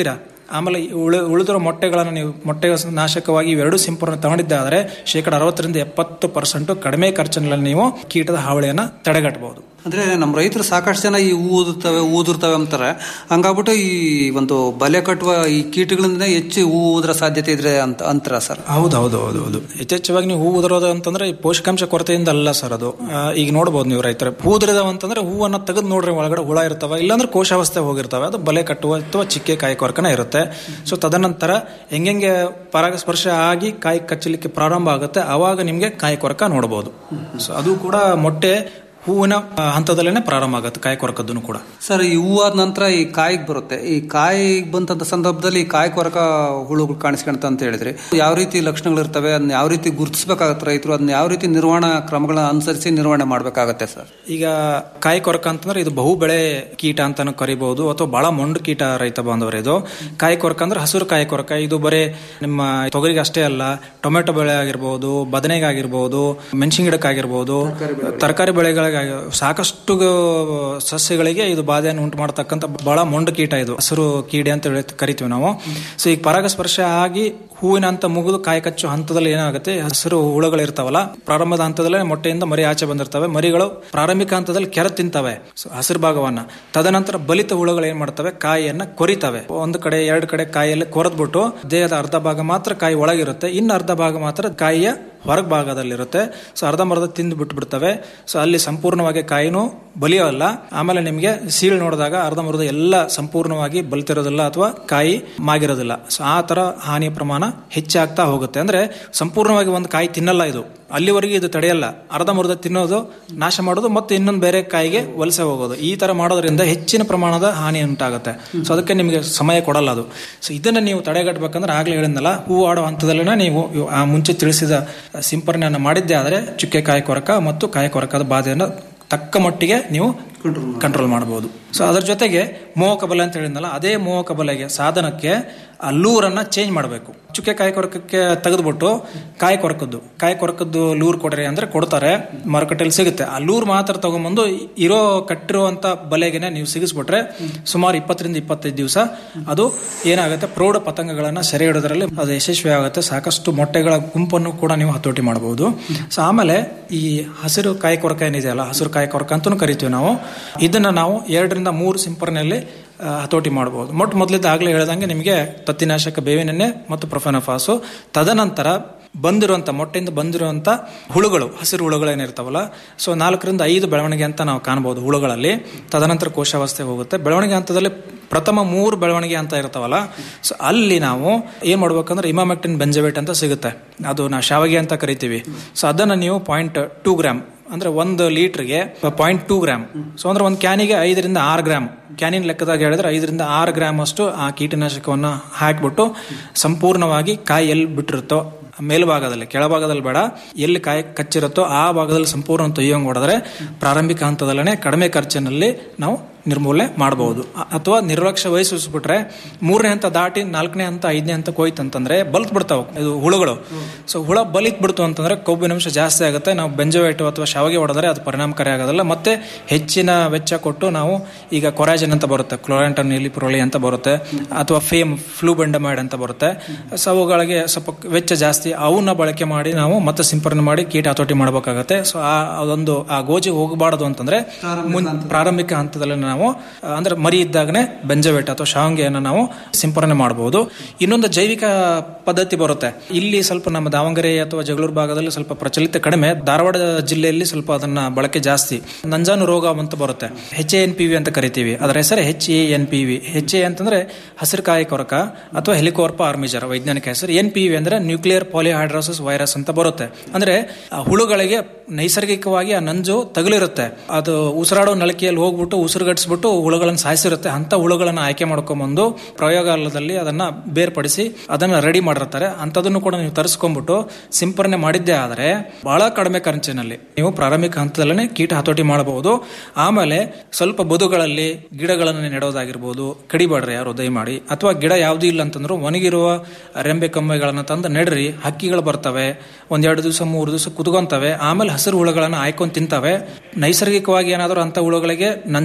ಆಮೇಲೆ ಉಳಿ ಉಳಿದಿರೋ ಮೊಟ್ಟೆಗಳನ್ನು ನೀವು ಮೊಟ್ಟೆ ನಾಶಕವಾಗಿ ಇವೆರಡು ಸಿಂಪರಣೆ ತಗೊಂಡಿದ್ದಾದರೆ ಶೇಕಡ ಅರವತ್ತರಿಂದ ಎಪ್ಪತ್ತು ಪರ್ಸೆಂಟ್ ಕಡಿಮೆ ಖರ್ಚಿನಲ್ಲಿ ನೀವು ಕೀಟದ ಹಾವಳಿಯನ್ನು ತಡೆಗಟ್ಟಬಹುದು ಅಂದ್ರೆ ನಮ್ಮ ರೈತರು ಸಾಕಷ್ಟು ಜನ ಈ ಹೂ ಉದುರ್ತವೆ ಹೂ ಉದುರ್ತವೆ ಅಂತಾರೆ ಹಂಗಾಗ್ಬಿಟ್ಟು ಈ ಒಂದು ಬಲೆ ಕಟ್ಟುವ ಈ ಕೀಟಗಳಿಂದ ಹೆಚ್ಚು ಹೂ ಉದುರ ಸಾಧ್ಯತೆ ಇದ್ರೆ ಅಂತ ಅಂತಾರ ಸರ್ ಹೌದು ಹೌದು ಹೌದು ಹೌದು ಯಥೇಚ್ಛವಾಗಿ ನೀವು ಹೂ ಉದುರೋದು ಅಂತಂದ್ರೆ ಈ ಪೋಷಕಾಂಶ ಕೊರತೆಯಿಂದ ಅಲ್ಲ ಸರ್ ಅದು ಆ, ಈಗ ನೋಡ್ಬೋದು ನೀವು ರೈತರ ಹೂ ಉದುರಿದಾವ ಅಂತಂದ್ರೆ ಹೂವನ್ನ ತೆಗೆದು ನೋಡ್ರಿ ಒಳಗಡೆ ಹುಳ ಇರ್ತಾವ ಇಲ್ಲಾಂದ್ರೆ ಕೋಶಾವಸ್ಥೆ ಹೋಗಿರ್ತವೆ ಅದು ಬಲೆ ಕಟ್ಟುವ ಅಥವಾ ಚಿಕ್ಕೆ ಕಾಯಿ ಕೊರಕನ ಇರುತ್ತೆ ಸೊ ತದನಂತರ ಹೆಂಗೆ ಪರಾಗಸ್ಪರ್ಶ ಆಗಿ ಕಾಯಿ ಕಚ್ಚಲಿಕ್ಕೆ ಪ್ರಾರಂಭ ಆಗುತ್ತೆ ಅವಾಗ ನಿಮಗೆ ಕಾಯಿ ಕೊರಕ ನೋಡಬಹುದು ಸೊ ಅದು ಕೂಡ ಮೊಟ್ಟೆ ಹೂವಿನ ಆ, ಹಂತದಲ್ಲೇನೆ ಪ್ರಾರಂಭ ಆಗುತ್ತೆ ಕಾಯಿ ಕೊರಕದ್ದು ಕೂಡ ಸರ್ ಈ ಹೂ ಆದ ನಂತರ ಈ ಕಾಯಿಗೆ ಬರುತ್ತೆ ಈ ಕಾಯಿಗೆ ಬಂದಂತ ಸಂದರ್ಭದಲ್ಲಿ ಈ ಕಾಯಿ ಕೊರಕ ಹುಳುಗಳು ಕಾಣಿಸ್ಕೊಂತ ಅಂತ ಹೇಳಿದ್ರಿ ಯಾವ ರೀತಿ ಲಕ್ಷಣಗಳು ಇರ್ತವೆ ಅದನ್ನ ಯಾವ ರೀತಿ ಗುರುತಿಸಬೇಕಾಗತ್ತೆ ರೈತರು ಅದನ್ನ ಯಾವ ರೀತಿ ನಿರ್ವಹಣಾ ಕ್ರಮಗಳನ್ನ ಅನುಸರಿಸಿ ನಿರ್ವಹಣೆ ಮಾಡಬೇಕಾಗತ್ತೆ ಸರ್ ಈಗ ಕಾಯಿ ಕೊರಕ ಅಂತಂದ್ರೆ ಇದು ಬಹು ಬೆಳೆ ಕೀಟ ಅಂತಾನು ಕರಿಬಹುದು ಅಥವಾ ಬಹಳ ಮೊಂಡು ಕೀಟ ರೈತ ಬಾಂಧವರೇ ಇದು ಕಾಯಿ ಕೊರಕ ಅಂದ್ರೆ ಹಸಿರು ಕಾಯಿ ಕೊರಕ ಇದು ಬರೀ ನಿಮ್ಮ ತೊಗರಿಗೆ ಅಷ್ಟೇ ಅಲ್ಲ ಟೊಮೆಟೊ ಬೆಳೆ ಆಗಿರ್ಬೋದು ಬದನೆಗೆ ಆಗಿರ್ಬೋದು ಮೆಣಸಿನ ಗಿಡಕ್ಕಾಗಿರ್ಬೋದು ತರಕಾರಿ ಬೆಳೆಗಳಿಗೆ ಸಾಕಷ್ಟು ಸಸ್ಯಗಳಿಗೆ ಇದು ಬಾಧೆಯನ್ನು ಉಂಟು ಮಾಡತಕ್ಕಂಥ ಬಹಳ ಮೊಂಡು ಕೀಟ ಇದು ಹಸಿರು ಕೀಡೆ ಅಂತ ಹೇಳಿ ಕರಿತೀವಿ ನಾವು ಸೊ ಈಗ ಪರಾಗಸ್ಪರ್ಶ ಆಗಿ ಹೂವಿನ ಹಂತ ಮುಗಿದು ಕಾಯಿ ಕಚ್ಚು ಹಂತದಲ್ಲಿ ಏನಾಗುತ್ತೆ ಹಸಿರು ಹುಳುಗಳು ಇರ್ತಾವಲ್ಲ ಪ್ರಾರಂಭದ ಹಂತದಲ್ಲೇ ಮೊಟ್ಟೆಯಿಂದ ಮರಿ ಆಚೆ ಬಂದಿರ್ತವೆ ಮರಿಗಳು ಪ್ರಾರಂಭಿಕ ಹಂತದಲ್ಲಿ ಕೆರ ತಿಂತವೆ ಸೊ ಹಸಿರು ಭಾಗವನ್ನ ತದನಂತರ ಬಲಿತ ಹುಳುಗಳು ಏನ್ ಮಾಡ್ತವೆ ಕಾಯಿಯನ್ನ ಕೊರಿತವೆ ಒಂದು ಕಡೆ ಎರಡು ಕಡೆ ಕಾಯಿಯಲ್ಲಿ ಕೊರೆದ್ಬಿಟ್ಟು ದೇಹದ ಅರ್ಧ ಭಾಗ ಮಾತ್ರ ಕಾಯಿ ಒಳಗಿರುತ್ತೆ ಇನ್ನು ಅರ್ಧ ಭಾಗ ಮಾತ್ರ ಕಾಯಿಯ ಹೊರಗ ಭಾಗದಲ್ಲಿರುತ್ತೆ ಸೊ ಅರ್ಧಂಬರ್ಧ ತಿಂದು ಬಿಟ್ಬಿಡ್ತವೆ ಸೊ ಅಲ್ಲಿ ಸಂಪೂರ್ಣವಾಗಿ ಕಾಯಿನೂ ಬಲಿಯೋಲ್ಲ ಆಮೇಲೆ ನಿಮಗೆ ಸೀಳ್ ನೋಡಿದಾಗ ಅರ್ಧಂಬರ್ಧ ಎಲ್ಲ ಸಂಪೂರ್ಣವಾಗಿ ಬಲಿತಿರೋದಿಲ್ಲ ಅಥವಾ ಕಾಯಿ ಮಾಗಿರೋದಿಲ್ಲ ಸೊ ಆ ತರ ಹಾನಿಯ ಪ್ರಮಾಣ ಹೆಚ್ಚಾಗ್ತಾ ಹೋಗುತ್ತೆ ಅಂದ್ರೆ ಸಂಪೂರ್ಣವಾಗಿ ಒಂದು ಕಾಯಿ ತಿನ್ನಲ್ಲ ಇದು ಅಲ್ಲಿವರೆಗೆ ಇದು ತಡೆಯಲ್ಲ ಅರ್ಧಂಬರ್ಧ ತಿನ್ನೋದು ನಾಶ ಮಾಡೋದು ಮತ್ತೆ ಇನ್ನೊಂದು ಬೇರೆ ಕಾಯಿಗೆ ವಲಸೆ ಹೋಗೋದು ಈ ತರ ಮಾಡೋದ್ರಿಂದ ಹೆಚ್ಚಿನ ಪ್ರಮಾಣದ ಹಾನಿ ಉಂಟಾಗುತ್ತೆ ಸೊ ಅದಕ್ಕೆ ನಿಮಗೆ ಸಮಯ ಕೊಡಲ್ಲ ಅದು ಸೊ ಇದನ್ನ ನೀವು ತಡೆಗಟ್ಟಬೇಕಂದ್ರೆ ಆಗ್ಲೇ ಹೇಳಿದ್ನಲ್ಲ ಹೂ ಆಡೋ ಹಂತದಲ್ಲಿನ ನೀವು ಇವ್- ಆ ಮುಂಚೆ ತಿಳಿಸಿದ ಸಿಂಪರಣೆಯನ್ನು ಮಾಡಿದ್ದೆ ಆದರೆ ಚುಕ್ಕೆ ಕಾಯಿ ಕೊರಕ ಮತ್ತು ಕಾಯಿ ಕೊರಕದ ಬಾಧೆಯನ್ನು ತಕ್ಕ ಮಟ್ಟಿಗೆ ನೀವು ಕಂಟ್ರೋಲ್ ಮಾಡಬಹುದು ಸೊ ಅದರ ಜೊತೆಗೆ ಮೋಹಕ ಬಲೆ ಅಂತ ಹೇಳಿದ್ನಲ್ಲ ಅದೇ ಮೋಹಕ ಬಲೆಗೆ ಸಾಧನಕ್ಕೆ ಆ ಲೂರನ್ನ ಚೇಂಜ್ ಮಾಡಬೇಕು ಚುಕ್ಕೆ ಕಾಯಿ ಕೊರಕಕ್ಕೆ ತೆಗೆದ್ಬಿಟ್ಟು ಕಾಯಿ ಕೊರಕದ್ದು ಕಾಯಿ ಕೊರಕದ್ದು ಲೂರ್ ಕೊಡ್ರಿ ಅಂದ್ರೆ ಕೊಡ್ತಾರೆ ಮಾರುಕಟ್ಟೆಯಲ್ಲಿ ಸಿಗುತ್ತೆ ಆ ಲೂರ್ ಮಾತ್ರ ತಗೊಂಬಂದು ಇರೋ ಕಟ್ಟಿರುವಂತ ಬಲೆಗೆನೆ ನೀವು ಸಿಗಿಸ್ಬಿಟ್ರೆ ಸುಮಾರು ಇಪ್ಪತ್ತರಿಂದ ಇಪ್ಪತ್ತೈದು ದಿವಸ ಅದು ಏನಾಗುತ್ತೆ ಪ್ರೌಢ ಪತಂಗಗಳನ್ನ ಸೆರೆ ಹಿಡೋದ್ರಲ್ಲಿ ಅದು ಯಶಸ್ವಿ ಆಗುತ್ತೆ ಸಾಕಷ್ಟು ಮೊಟ್ಟೆಗಳ ಗುಂಪನ್ನು ಕೂಡ ನೀವು ಹತೋಟಿ ಮಾಡಬಹುದು ಸೊ ಆಮೇಲೆ ಈ ಹಸಿರು ಕಾಯಿ ಕೊರಕ ಏನಿದೆಯಲ್ಲ ಹಸಿರು ಕಾಯಿ ಕೊರಕ ಅಂತಲೂ ಕರಿತೀವಿ ನಾವು ಇದನ್ನ ನಾವು ಎರಡರಿಂದ ಮೂರು ಸಿಂಪರಣೆಯಲ್ಲಿ ಆ, ಹತೋಟಿ ಮಾಡಬಹುದು ಮೊಟ್ಟ ಮೊದಲಿದ್ದ ಆಗ್ಲೇ ಹೇಳ್ದಂಗೆ ನಿಮಗೆ ತತ್ತಿನಾಶಕ ಬೇವಿನೆಣ್ಣೆ ಮತ್ತು ಪ್ರೊಫೆನಫಾಸು ತದನಂತರ ಬಂದಿರುವಂತ ಮೊಟ್ಟೆಯಿಂದ ಬಂದಿರುವಂತ ಹುಳುಗಳು ಹಸಿರು ಹುಳುಗಳು ಏನಿರ್ತಾವಲ್ಲ ಸೊ ನಾಲ್ಕರಿಂದ ಐದು ಬೆಳವಣಿಗೆ ಅಂತ ನಾವು ಕಾಣಬಹುದು ಹುಳುಗಳಲ್ಲಿ ತದನಂತರ ಕೋಶಾವಸ್ಥೆ ಹೋಗುತ್ತೆ ಬೆಳವಣಿಗೆ ಹಂತದಲ್ಲಿ ಪ್ರಥಮ ಮೂರು ಬೆಳವಣಿಗೆ ಅಂತ ಇರ್ತಾವಲ್ಲ ಸೊ ಅಲ್ಲಿ ನಾವು ಏನ್ ಮಾಡ್ಬೇಕಂದ್ರೆ ಇಮಾಮೆಕ್ಟಿನ್ ಬೆಂಜವೇಟ್ ಅಂತ ಸಿಗುತ್ತೆ ಅದು ನಾವು ಶಾವಿಗೆ ಅಂತ ಕರಿತೀವಿ ಸೊ ಅದನ್ನ ನೀವು ಪಾಯಿಂಟ್ ಟೂ ಗ್ರಾಮ್ ಅಂದ್ರೆ ಒಂದು ಲೀಟರ್ಗೆ ಪಾಯಿಂಟ್ ಟೂ ಗ್ರಾಮ್ ಸೊ ಅಂದ್ರೆ ಒಂದು ಕ್ಯಾನಿಗೆ ಐದರಿಂದ ಆರು ಗ್ರಾಮ್ ಕ್ಯಾನಿನ ಲೆಕ್ಕದಾಗ ಹೇಳಿದ್ರೆ ಐದರಿಂದ ಆರು ಗ್ರಾಮ್ ಅಷ್ಟು ಆ ಕೀಟನಾಶಕವನ್ನ ಹಾಕ್ಬಿಟ್ಟು ಸಂಪೂರ್ಣವಾಗಿ ಕಾಯಿ ಎಲ್ಲಿ ಬಿಟ್ಟಿರುತ್ತೋ ಮೇಲ್ಭಾಗದಲ್ಲಿ ಕೆಳಭಾಗದಲ್ಲಿ ಬೇಡ ಎಲ್ಲಿ ಕಾಯಿ ಕಚ್ಚಿರುತ್ತೋ ಆ ಭಾಗದಲ್ಲಿ ಸಂಪೂರ್ಣ ತೊಯ್ಯಂಗ್ ಹೊಡೆದ್ರೆ ಪ್ರಾರಂಭಿಕ ಹಂತದಲ್ಲೇ ಕಡಿಮೆ ಖರ್ಚಿನಲ್ಲಿ ನಾವು ನಿರ್ಮೂಲನೆ ಮಾಡಬಹುದು ಅ- ಅಥವಾ ನಿರ್ಲಕ್ಷ್ಯ ವಹಿಸಿಬಿಟ್ರೆ ಮೂರನೇ ಹಂತ ದಾಟಿ ನಾಲ್ಕನೇ ಹಂತ ಐದನೇ ಹಂತಕ್ಕೆ ಹೋಯ್ತು ಅಂತಂದ್ರೆ ಬಲ್ತ್ ಬಿಡ್ತಾವ ಇದು ಹುಳುಗಳು ಸೊ ಹುಳ ಬಲಿತ್ ಬಿಡ್ತು ಅಂತಂದ್ರೆ ಕೊಬ್ಬಿನ ಅಂಶ ಜಾಸ್ತಿ ಆಗುತ್ತೆ ನಾವು ಬೆಂಜೋವೇಟು ಅಥವಾ ಶಾವಿಗೆ ಹೊಡೆದ್ರೆ ಅದು ಪರಿಣಾಮಕಾರಿ ಆಗೋದಿಲ್ಲ ಮತ್ತೆ ಹೆಚ್ಚಿನ ವೆಚ್ಚ ಕೊಟ್ಟು ನಾವು ಈಗ ಕೊರಾಜನ್ ಅಂತ ಬರುತ್ತೆ ಕ್ಲೋರಂಟನ್ ಇಲಿಪ್ರೋಲಿ ಅಂತ ಬರುತ್ತೆ ಅಥವಾ ಫೇಮ್ ಫ್ಲೂಬೆಂಡಮೈಡ್ ಅಂತ ಬರುತ್ತೆ ಸೊ ಅವುಗಳಿಗೆ ಸ್ವಲ್ಪ ವೆಚ್ಚ ಜಾಸ್ತಿ ಅವನ್ನ ಬಳಕೆ ಮಾಡಿ ನಾವು ಮತ್ತೆ ಸಿಂಪರಣೆ ಮಾಡಿ ಕೀಟ ಹತೋಟಿ ಮಾಡಬೇಕಾಗತ್ತೆ ಸೊ ಆ ಅದೊಂದು ಆ ಗೋಜಿ ಹೋಗಬಾರದು ಅಂತಂದ್ರೆ ಮುನ್- ಪ್ರಾರಂಭಿಕ ಹಂತದಲ್ಲಿ ನಾವು ಆ, ಅಂದ್ರೆ ಮರಿ ಇದ್ದಾಗನೇ ಬೆಂಜವೇಟ್ ಅಥವಾ ಶಾವಂಗಿಯನ್ನು ನಾವು ಸಿಂಪರಣೆ ಮಾಡಬಹುದು ಇನ್ನೊಂದು ಜೈವಿಕ ಪದ್ಧತಿ ಬರುತ್ತೆ ಇಲ್ಲಿ ಸ್ವಲ್ಪ ನಮ್ಮ ದಾವಣಗೆರೆ ಅಥವಾ ಜಗಳೂರು ಭಾಗದಲ್ಲಿ ಸ್ವಲ್ಪ ಪ್ರಚಲಿತ ಕಡಿಮೆ ಧಾರವಾಡ ಜಿಲ್ಲೆಯಲ್ಲಿ ಸ್ವಲ್ಪ ಅದನ್ನ ಬಳಕೆ ಜಾಸ್ತಿ ನಂಜಾನು ರೋಗ ಅಂತ ಬರುತ್ತೆ ಹೆಚ್ ಎನ್ ಪಿ ವಿ ಅಂತ ಕರಿತೀವಿ ಅದರ ಹೆಸರು H A N P V H A ಅಂತಂದ್ರೆ ಹಸಿರು ಕಾಯಿ ಕೊರಕ ಅಥವಾ ಹೆಲಿಕೋರ್ಪ ಆರ್ಮಿಜರ್ ವೈಜ್ಞಾನಿಕ ಹೆಸರು ಎನ್ ಪಿ ವಿ ಅಂದ್ರೆ ನ್ಯೂಕ್ಲಿಯರ್ ಪಾಲಿಹೈಡ್ರೋಸಿಸ್ ವೈರಸ್ ಅಂತ ಬರುತ್ತೆ ಅಂದ್ರೆ ಆ ಹುಳುಗಳಿಗೆ ನೈಸರ್ಗಿಕವಾಗಿ ಆ ನಂಜು ತಗುಲಿರುತ್ತೆ ಅದು ಉಸಿರಾಡೋ ನಳಿಕೆಯಲ್ಲಿ ಹೋಗ್ಬಿಟ್ಟು ಉಸಿರುಗಟ್ಟಿಸ್ಬಿಟ್ಟು ಹುಳುಗಳನ್ನು ಸಾಯಿಸಿರುತ್ತೆ ಅಂತ ಹುಳುಗಳನ್ನು ಆಯ್ಕೆ ಮಾಡ್ಕೊಂಡ್ಬಂದು ಪ್ರಯೋಗಾಲಯದಲ್ಲಿ ಅದನ್ನ ಬೇರ್ಪಡಿಸಿ ಅದನ್ನ ರೆಡಿ ಮಾಡಿರ್ತಾರೆ ಅಂತದನ್ನು ಕೂಡ ನೀವು ತರಿಸ್ಕೊಂಡ್ಬಿಟ್ಟು ಸಿಂಪರಣೆ ಮಾಡಿದ್ದೇ ಆದರೆ ಬಹಳ ಕಡಿಮೆ ಖರ್ಚಿನಲ್ಲಿ ನೀವು ಪ್ರಾರಂಭಿಕ ಹಂತದಲ್ಲೇ ಕೀಟ ಹತೋಟಿ ಮಾಡಬಹುದು ಆಮೇಲೆ ಸ್ವಲ್ಪ ಬದುಗಳಲ್ಲಿ ಗಿಡಗಳನ್ನು ನೆಡೋದಾಗಿರ್ಬೋದು ಕಡಿಬೇಡ್ರಿ ಯಾರು ದಯಮಾಡಿ ಅಥವಾ ಗಿಡ ಯಾವ್ದು ಇಲ್ಲ ಅಂತಂದ್ರು ಒಣಗಿರುವ ರೆಂಬೆ ಕಮ್ಮೆಗಳನ್ನ ತಂದು ನೆಡ್ರಿ ಹಕ್ಕಿಗಳು ಬರ್ತವೆ ಒಂದೆರಡು ದಿವಸ ಮೂರು ದಿವಸ ಕುತ್ಕೊಂತವೆ ಆಮೇಲೆ ಹಸಿರು ಹುಳುಗಳನ್ನ ಆಯ್ಕೊಂಡು ತಿಂತವೆ ನೈಸರ್ಗಿಕವಾಗಿ ಏನಾದರೂ ಅಂತ ಹುಳುಗಳಿಗೆ ನಂಜಾನ ತಗಲಿ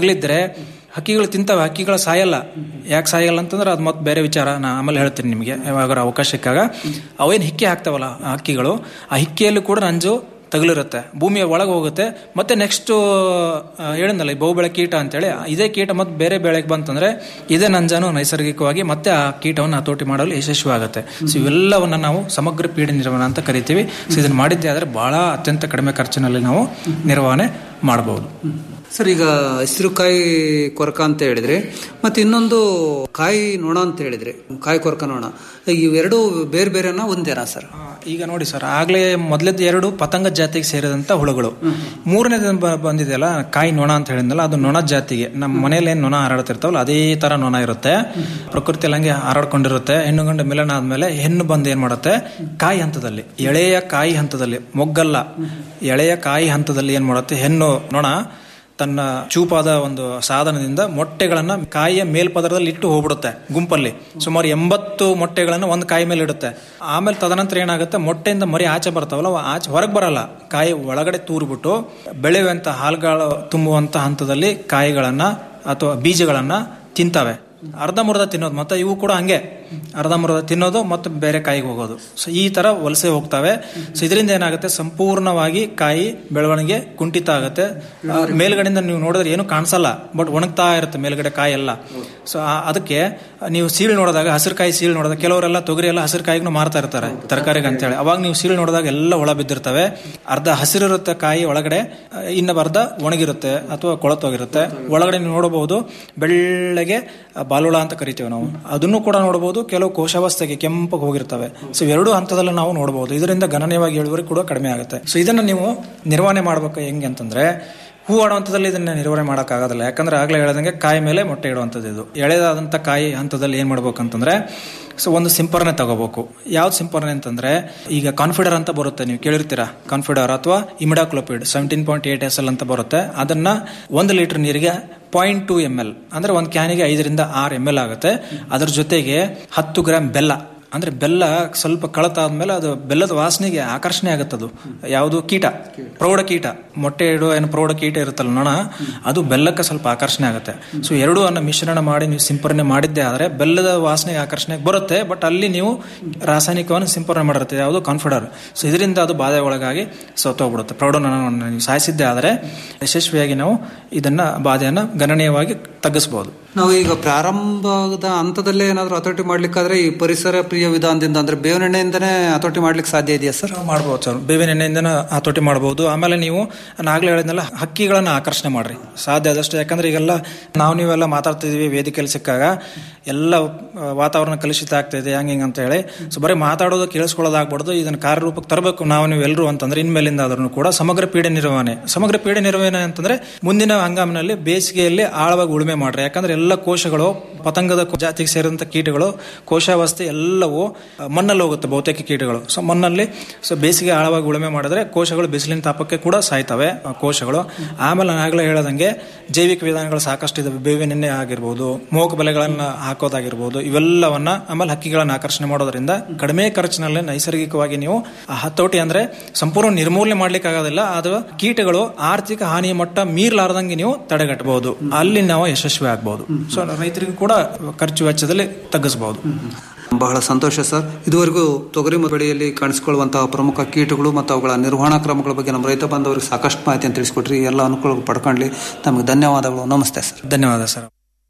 ಹೆಗಲಿದ್ರೆ ಹಕ್ಕಿಗಳು ತಿಂತವೆ ಹಕ್ಕಿಗಳು ಸಾಯಲ್ಲ ಯಾಕೆ ಸಾಯಲ್ಲ ಅಂತಂದ್ರೆ ಅದು ಮತ್ತೆ ಬೇರೆ ವಿಚಾರ ನಾ ಆಮೇಲೆ ಹೇಳ್ತೀನಿ ನಿಮಗೆ ಯಾವಾಗ ಅವಕಾಶ ಸಿಕ್ಕಾಗ ಅವೇನು ಹಿಕ್ಕಿ ಹಾಕ್ತಾವಲ್ಲ ಆ ಹಕ್ಕಿಗಳು ಆ ಹಿಕ್ಕಿಯಲ್ಲಿ ಕೂಡ ನಂಜು ತಗಲಿರುತ್ತೆ ಭೂಮಿಯ ಒಳಗೆ ಹೋಗುತ್ತೆ ಮತ್ತೆ ನೆಕ್ಸ್ಟ್ ಹೇಳಿದ್ನಲ್ಲ ಈ ಬಹುಬೆಳೆ ಕೀಟ ಅಂತೇಳಿ ಇದೇ ಕೀಟ ಮತ್ತೆ ಬೇರೆ ಬೆಳೆಗೆ ಬಂತಂದ್ರೆ ಇದೇ ನಂಜಾನು ನೈಸರ್ಗಿಕವಾಗಿ ಮತ್ತೆ ಆ ಕೀಟವನ್ನು ಹತೋಟಿ ಮಾಡಲು ಯಶಸ್ವಿ ಆಗುತ್ತೆ ಸೊ ಇವೆಲ್ಲವನ್ನ ನಾವು ಸಮಗ್ರ ಪೀಡೆ ನಿರ್ವಹಣೆ ಅಂತ ಕರಿತೀವಿ ಸೊ ಇದನ್ನ ಮಾಡಿದ್ದೆ ಆದರೆ ಬಹಳ ಅತ್ಯಂತ ಕಡಿಮೆ ಖರ್ಚಿನಲ್ಲಿ ನಾವು ನಿರ್ವಹಣೆ ಮಾಡಬಹುದು ಸರ್ ಈಗ ಹಸಿರು ಕಾಯಿ ಕೊರಕ ಅಂತ ಹೇಳಿದ್ರಿ ಮತ್ತೆ ಇನ್ನೊಂದು ಕಾಯಿ ನೊಣ ಅಂತ ಹೇಳಿದ್ರಿ ಕಾಯಿ ಕೊರಕ ನೊಣ ಇವೆರಡು ಬೇರೆ ಬೇರೆನಾ ಒಂದೇನಾ ಸರ್ ಈಗ ನೋಡಿ ಸರ್ ಆಗ್ಲೇ ಮೊದಲದ್ದು ಎರಡು ಪತಂಗ ಜಾತಿಗೆ ಸೇರಿದಂತ ಹುಳುಗಳು ಮೂರನೇದು ಬಂದಿದೆಯಲ್ಲ ಕಾಯಿ ನೊಣ ಅಂತ ಹೇಳಿದ್ನಲ್ಲ ಅದು ನೊಣ ಜಾತಿಗೆ ನಮ್ಮ ಮನೇಲಿ ಏನ್ ನೊಣ ಹಾರಾಡ್ತಿರ್ತಾವಲ್ಲ ಅದೇ ತರ ನೊಣ ಇರುತ್ತೆ ಪ್ರಕೃತಿಯಲ್ಲಿ ಹಂಗೆ ಹಾರಾಡ್ಕೊಂಡಿರುತ್ತೆ ಹೆಣ್ಣು ಗಂಡು ಮಿಲನ ಆದ್ಮೇಲೆ ಹೆಣ್ಣು ಬಂದು ಏನ್ ಮಾಡುತ್ತೆ ಕಾಯಿ ಹಂತದಲ್ಲಿ ಎಳೆಯ ಕಾಯಿ ಹಂತದಲ್ಲಿ ಮೊಗ್ಗಲ್ಲ ಎಳೆಯ ಕಾಯಿ ಹಂತದಲ್ಲಿ ಏನ್ ಮಾಡುತ್ತೆ ಹೆಣ್ಣು ನೊಣ ತನ್ನ ಚೂಪಾದ ಒಂದು ಸಾಧನದಿಂದ ಮೊಟ್ಟೆಗಳನ್ನ ಕಾಯಿಯ ಮೇಲ್ಪದರದಲ್ಲಿ ಇಟ್ಟು ಹೋಗ್ಬಿಡುತ್ತೆ ಗುಂಪಲ್ಲಿ ಸುಮಾರು ಎಂಬತ್ತು ಮೊಟ್ಟೆಗಳನ್ನು ಒಂದು ಕಾಯಿ ಮೇಲೆ ಇಡುತ್ತೆ ಆಮೇಲೆ ತದನಂತರ ಏನಾಗುತ್ತೆ ಮೊಟ್ಟೆಯಿಂದ ಮರಿ ಆಚೆ ಬರ್ತಾವಲ್ಲ ಅವು ಆಚೆ ಹೊರಗೆ ಬರಲ್ಲ ಕಾಯಿ ಒಳಗಡೆ ತೂರ್ಬಿಟ್ಟು ಬೆಳೆಯುವಂತ ಹಾಲುಗಳು ತುಂಬುವಂತ ಹಂತದಲ್ಲಿ ಕಾಯಿಗಳನ್ನ ಅಥವಾ ಬೀಜಗಳನ್ನ ತಿಂತವೆ ಅರ್ಧ ಮುರ್ಧ ತಿನ್ನೋದು ಮತ್ತೆ ಇವು ಕೂಡ ಹಂಗೆ ಅರ್ಧ ಮುರ್ಧ ತಿನ್ನೋದು ಮತ್ತು ಬೇರೆ ಕಾಯಿಗೆ ಹೋಗೋದು ಸೊ ಈ ತರ ವಲಸೆ ಹೋಗ್ತವೆ ಸೊ ಇದರಿಂದ ಏನಾಗುತ್ತೆ ಸಂಪೂರ್ಣವಾಗಿ ಕಾಯಿ ಬೆಳವಣಿಗೆ ಕುಂಠಿತ ಆಗುತ್ತೆ ಆ, ಮೇಲ್ಗಡೆಯಿಂದ ನೀವು ನೋಡಿದ್ರೆ ಏನು ಕಾಣಿಸಲ್ಲ ಬಟ್ ಒಣಗ್ತಾ ಇರುತ್ತೆ ಮೇಲ್ಗಡೆ ಕಾಯಿ ಎಲ್ಲ ಸೊ ಅದಕ್ಕೆ ನೀವು ಸೀಳು ನೋಡಿದಾಗ ಹಸಿರು ಕಾಯಿ ಸೀಳು ನೋಡಿದಾಗ ಕೆಲವರೆಲ್ಲ ತೊಗರಿ ಎಲ್ಲ ಹಸಿರು ಕಾಯಿಗೂ ಮಾರ್ತಾ ಇರ್ತಾರೆ ತರಕಾರಿಗೆ ಅಂತೇಳಿ ಅವಾಗ ನೀವು ಸೀಳು ನೋಡಿದಾಗ ಎಲ್ಲ ಒಳ ಬಿದ್ದಿರ್ತವೆ ಅರ್ಧ ಹಸಿರಿರುತ್ತೆ ಕಾಯಿ ಒಳಗಡೆ ಆ, ಇನ್ನ ಅರ್ಧ ಒಣಗಿರುತ್ತೆ ಅಥವಾ ಕೊಳತೋಗಿರುತ್ತೆ ಒಳಗಡೆ ನೀವು ನೋಡಬಹುದು ಬೆಳ್ಳಗೆ ಆ, ಬಾಲುಳ ಅಂತ ಕರಿತೀವಿ ನಾವು ಅದನ್ನು ಕೂಡ ನೋಡಬಹುದು ಕೆಲವು ಕೋಶಾವಸ್ಥೆಗೆ ಕೆಂಪಗೆ ಹೋಗಿರ್ತವೆ ಸೊ ಎರಡು ಹಂತದಲ್ಲಿ ನಾವು ನೋಡಬಹುದು ಇದರಿಂದ ಗಣನೀಯವಾಗಿ ಇಳುವರಿ ಕೂಡ ಕಡಿಮೆ ಆಗುತ್ತೆ ಸೊ ಇದನ್ನ ನೀವು ನಿರ್ವಹಣೆ ಮಾಡ್ಬೇಕು ಹೆಂಗೆ ಅಂತಂದ್ರೆ ಹೂ ಆಡೋ ಹಂತದಲ್ಲಿ ಇದನ್ನ ನಿರ್ವಹಣೆ ಮಾಡೋಕ್ಕಾಗೋದಿಲ್ಲ ಯಾಕಂದ್ರೆ ಆಗ್ಲೇ ಹೇಳ್ದಂಗೆ ಕಾಯಿ ಮೇಲೆ ಮೊಟ್ಟೆ ಇಡುವಂಥದ್ದು ಇದು ಎಳೆದಾದಂಥ ಕಾಯಿ ಹಂತದಲ್ಲಿ ಏನ್ ಮಾಡ್ಬೇಕಂತಂದ್ರೆ ಸೊ ಒಂದು ಸಿಂಪರಣೆ ತಗೋಬೇಕು ಯಾವ್ದು ಸಿಂಪರಣೆ ಅಂತಂದ್ರೆ ಈಗ ಕಾನ್ಫಿಡರ್ ಅಂತ ಬರುತ್ತೆ ನೀವು ಕೇಳಿರ್ತೀರಾ ಕಾನ್ಫಿಡರ್ ಅಥವಾ imidacloprid seventeen point eight S L ಅಂತ ಬರುತ್ತೆ ಅದನ್ನ ಒಂದು ಲೀಟರ್ ನೀರಿಗೆ ಪಾಯಿಂಟ್ ಟು ಎಮ್ ಎಲ್ ಅಂದ್ರೆ ಒಂದು ಕ್ಯಾನಿಗೆ ಐದರಿಂದ ಆರು ಎಮ್ ಎಲ್ ಆಗುತ್ತೆ ಅದ್ರ ಜೊತೆಗೆ ಹತ್ತು ಗ್ರಾಮ್ ಬೆಲ್ಲ ಅಂದ್ರೆ ಬೆಲ್ಲ ಸ್ವಲ್ಪ ಕಳತಾದ್ಮೇಲೆ ಅದು ಬೆಲ್ಲದ ವಾಸನೆಗೆ ಆಕರ್ಷಣೆ ಆಗುತ್ತದು ಯಾವುದು ಕೀಟ ಪ್ರೌಢ ಕೀಟ ಮೊಟ್ಟೆ ಇಡುವ ಏನು ಪ್ರೌಢ ಕೀಟ ಇರುತ್ತಲ್ಲ ನೊಣ ಅದು ಬೆಲ್ಲಕ್ಕೆ ಸ್ವಲ್ಪ ಆಕರ್ಷಣೆ ಆಗುತ್ತೆ ಸೊ ಎರಡೂ ಅನ್ನ ಮಿಶ್ರಣ ಮಾಡಿ ನೀವು ಸಿಂಪರಣೆ ಮಾಡಿದ್ದೆ ಆದರೆ ಬೆಲ್ಲದ ವಾಸನೆಗೆ ಆಕರ್ಷಣೆ ಬರುತ್ತೆ ಬಟ್ ಅಲ್ಲಿ ನೀವು ರಾಸಾಯನಿಕವನ್ನು ಸಿಂಪರಣೆ ಮಾಡಿರುತ್ತೆ ಯಾವುದು ಕಾನ್ಫಿಡರ್ ಸೊ ಇದರಿಂದ ಅದು ಬಾಧೆ ಒಳಗಾಗಿ ಸತ್ತೋಗ್ಬಿಡುತ್ತೆ ಪ್ರೌಢ ನೊಣವನ್ನು ನೀವು ಸಾಯಿಸಿದ್ದೆ ಆದರೆ ಯಶಸ್ವಿಯಾಗಿ ನಾವು ಇದನ್ನ ಬಾಧೆಯನ್ನು ಗಣನೀಯವಾಗಿ ತಗ್ಗಿಸಬಹುದು ನಾವು ಈಗ ಪ್ರಾರಂಭದ ಹಂತದಲ್ಲೇ ಏನಾದರೂ ಹತೋಟಿ ಮಾಡ್ಲಿಕ್ಕಾದ್ರೆ ಈ ಪರಿಸರ ಪ್ರಿಯ ವಿಧಾನದಿಂದ ಅಂದ್ರೆ ಬೇವಿನ ಎಣ್ಣೆಯಿಂದನೇ ಹತೋಟಿ ಮಾಡ್ಲಿಕ್ಕೆ ಸಾಧ್ಯ ಇದೆಯಾ ಸರ್ ಮಾಡ್ಬೋದು ಸರ್ ಬೇವಿನ ಎಣ್ಣೆಯಿಂದ ಹತೋಟಿ ಮಾಡಬಹುದು ಆಮೇಲೆ ನೀವು ನಾನು ಆಗ್ಲೇ ಹೇಳಿದ್ನಲ್ಲ ಹಕ್ಕಿಗಳನ್ನ ಆಕರ್ಷಣೆ ಮಾಡ್ರಿ ಸಾಧ್ಯ ಆದಷ್ಟು ಯಾಕಂದ್ರೆ ಈಗೆಲ್ಲ ನಾವು ನೀವೆಲ್ಲ ಮಾತಾಡ್ತಿದೀವಿ ವೇದಿಕೆಯಲ್ಲಿ ಸಿಕ್ಕಾಗ ಎಲ್ಲ ಆ, ವಾತಾವರಣ ಕಲುಷಿತ ಆಗ್ತಾ ಇದೆ ಹಂಗೆ ಹಿಂಗೆ ಅಂತ ಹೇಳಿ ಸೊ ಬರೀ ಮಾತಾಡೋದು ಕೇಳಿಸ್ಕೊಳ್ಳೋದಾಗ್ಬಾರ್ದು ಇದನ್ನ ಕಾರ್ಯರೂಪಕ್ಕೆ ತರಬೇಕು ನಾವು ನೀವು ಎಲ್ಲರೂ ಅಂತಂದ್ರೆ ಇನ್ಮೇಲಿಂದ ಆದ್ರೂ ಕೂಡ ಸಮಗ್ರ ಪೀಡೆ ನಿರ್ವಹಣೆ ಸಮಗ್ರ ಪೀಡೆ ನಿರ್ವಹಣೆ ಅಂತಂದ್ರೆ ಮುಂದಿನ ಹಂಗಾಮಿನಲ್ಲಿ ಬೇಸಿಗೆಯಲ್ಲಿ ಆಳವಾಗಿ ಉಳುಮೆ ಮಾಡ್ರಿ ಯಾಕಂದ್ರೆ ಎಲ್ಲ ಕೋಶಗಳು ಪತಂಗದ ಜಾತಿಗೆ ಸೇರಿದಂತ ಕೀಟಗಳು ಕೋಶಾವಸ್ಥೆ ಎಲ್ಲವೂ ಆ, ಮಣ್ಣಲ್ಲಿ ಹೋಗುತ್ತೆ ಬಹುತೇಕ ಕೀಟಗಳು ಸೊ ಮಣ್ಣಲ್ಲಿ ಸೊ ಬೇಸಿಗೆ ಆಳವಾಗಿ ಉಳುಮೆ ಮಾಡಿದ್ರೆ ಕೋಶಗಳು ಬಿಸಿಲಿನ ತಾಪಕ್ಕೆ ಕೂಡ ಸಾಯ್ತವೆ ಆ ಕೋಶಗಳು ಆಮೇಲೆ ನಾನು ಆಗಲೇ ಹೇಳದಂಗೆ ಜೈವಿಕ ವಿಧಾನಗಳು ಸಾಕಷ್ಟು ಇದಾವೆ ಬೇವಿನ ಎಣ್ಣೆ ಆಗಿರ್ಬೋದು ಮೋಕ ಬೆಲೆಗಳನ್ನ ಹಾಕೋದಾಗಿರ್ಬೋದು ಇವೆಲ್ಲವನ್ನ ಆಮೇಲೆ ಹಕ್ಕಿಗಳನ್ನ ಆಕರ್ಷಣೆ ಮಾಡೋದ್ರಿಂದ ಕಡಿಮೆ ಖರ್ಚಿನಲ್ಲಿ ನೈಸರ್ಗಿಕವಾಗಿ ನೀವು ಆ ಹತೋಟಿ ಅಂದ್ರೆ ಸಂಪೂರ್ಣ ನಿರ್ಮೂಲನೆ ಮಾಡ್ಲಿಕ್ಕೆ ಆಗೋದಿಲ್ಲ ಅದು ಕೀಟಗಳು ಆರ್ಥಿಕ ಹಾನಿಯ ಮಟ್ಟ ಮೀರ್ಲಾರ್ದಂಗೆ ನೀವು ತಡೆಗಟ್ಟಬಹುದು ಅಲ್ಲಿ ನಾವು ಯಶಸ್ವಿ ಆಗ್ಬಹುದು ಸೊ ರೈತರಿಗೂ ಕೂಡ ಖರ್ಚು ವೆಚ್ಚದಲ್ಲಿ ತಗ್ಗಿಸಬಹುದು ಬಹಳ ಸಂತೋಷ ಸರ್ ಇದುವರೆಗೂ ತೊಗರಿ ಬೆಳೆಯಲ್ಲಿ ಕಾಣಿಸಿಕೊಳ್ಳುವಂತಹ ಪ್ರಮುಖ ಕೀಟಗಳು ಮತ್ತು ಅವುಗಳ ನಿರ್ವಹಣಾ ಕ್ರಮಗಳ ಬಗ್ಗೆ ನಮ್ಮ ರೈತ ಬಾಂಧವರಿಗೆ ಸಾಕಷ್ಟು ಮಾಹಿತಿಯನ್ನು ತಿಳಿಸ್ಕೊಟ್ರಿ ಎಲ್ಲ ಅನುಕೂಲ ಪಡ್ಕೊಂಡ್ಲಿ ತಮಗೆ ಧನ್ಯವಾದಗಳು ನಮಸ್ತೆ ಸರ್ ಧನ್ಯವಾದ ಸರ್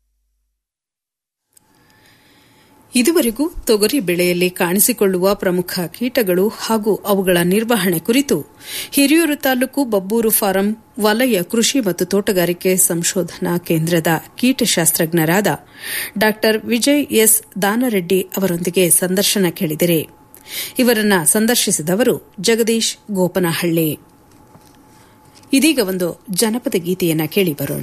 ಇದುವರೆಗೂ ತೊಗರಿ ಬೆಳೆಯಲ್ಲಿ ಕಾಣಿಸಿಕೊಳ್ಳುವ ಪ್ರಮುಖ ಕೀಟಗಳು ಹಾಗೂ ಅವುಗಳ ನಿರ್ವಹಣೆ ಕುರಿತು ಹಿರಿಯೂರು ತಾಲೂಕು ಬಬ್ಬೂರು ಫಾರಂ ವಲಯ ಕೃಷಿ ಮತ್ತು ತೋಟಗಾರಿಕೆ ಸಂಶೋಧನಾ ಕೇಂದ್ರದ ಕೀಟಶಾಸ್ತ್ರಜ್ಞರಾದ ಡಾ ವಿಜಯ್ ಎಸ್ ದಾನರೆಡ್ಡಿ ಅವರೊಂದಿಗೆ ಸಂದರ್ಶನ ಕೇಳಿದರೆ ಇವರನ್ನ ಸಂದರ್ಶಿಸಿದವರು ಜಗದೀಶ್ ಗೋಪನಹಳ್ಳಿ ಇದೀಗ ಒಂದು ಜನಪದ ಗೀತೆಯನ್ನ ಕೇಳಿ ಬರೋಣ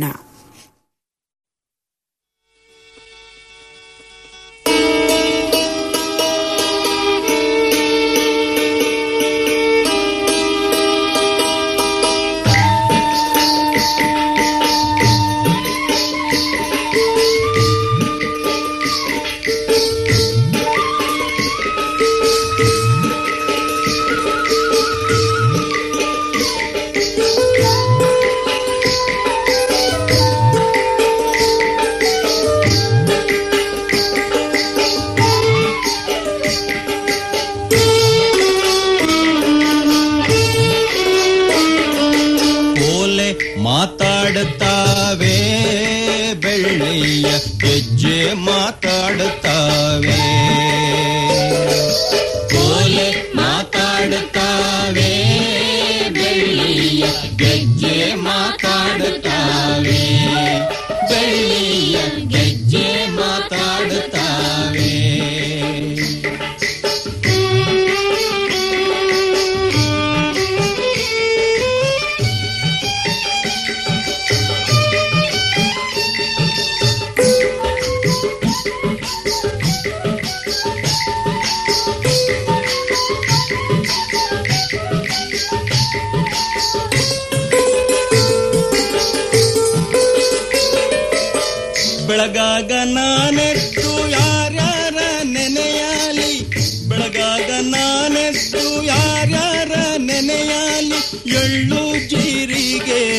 Thank you. ಮಾತಾಡುತ್ತಾವೆ ಕೋಲೆ ಮಾತಾಡುತ್ತಾವೆ ಬೆಳ್ಳಿಯ ಗೆಜ್ಜೆ ಮಾತಾಡುತ್ತಾವೆ ಬೆಳ್ಳಿಯ ಗೆಜ್ಜೆ ಮಾತಾಡುತ್ತಾವೆ ಬೆಳಗಾಗ ನಾನೆತ್ತು ಯಾರ್ಯಾರ ನೆನೆಯಾಲಿ ಬೆಳಗಾಗ ನಾನೆತ್ತು ಯಾರ್ಯಾರ ನೆನೆಯಾಲಿ ಎಳ್ಳು ಜೀ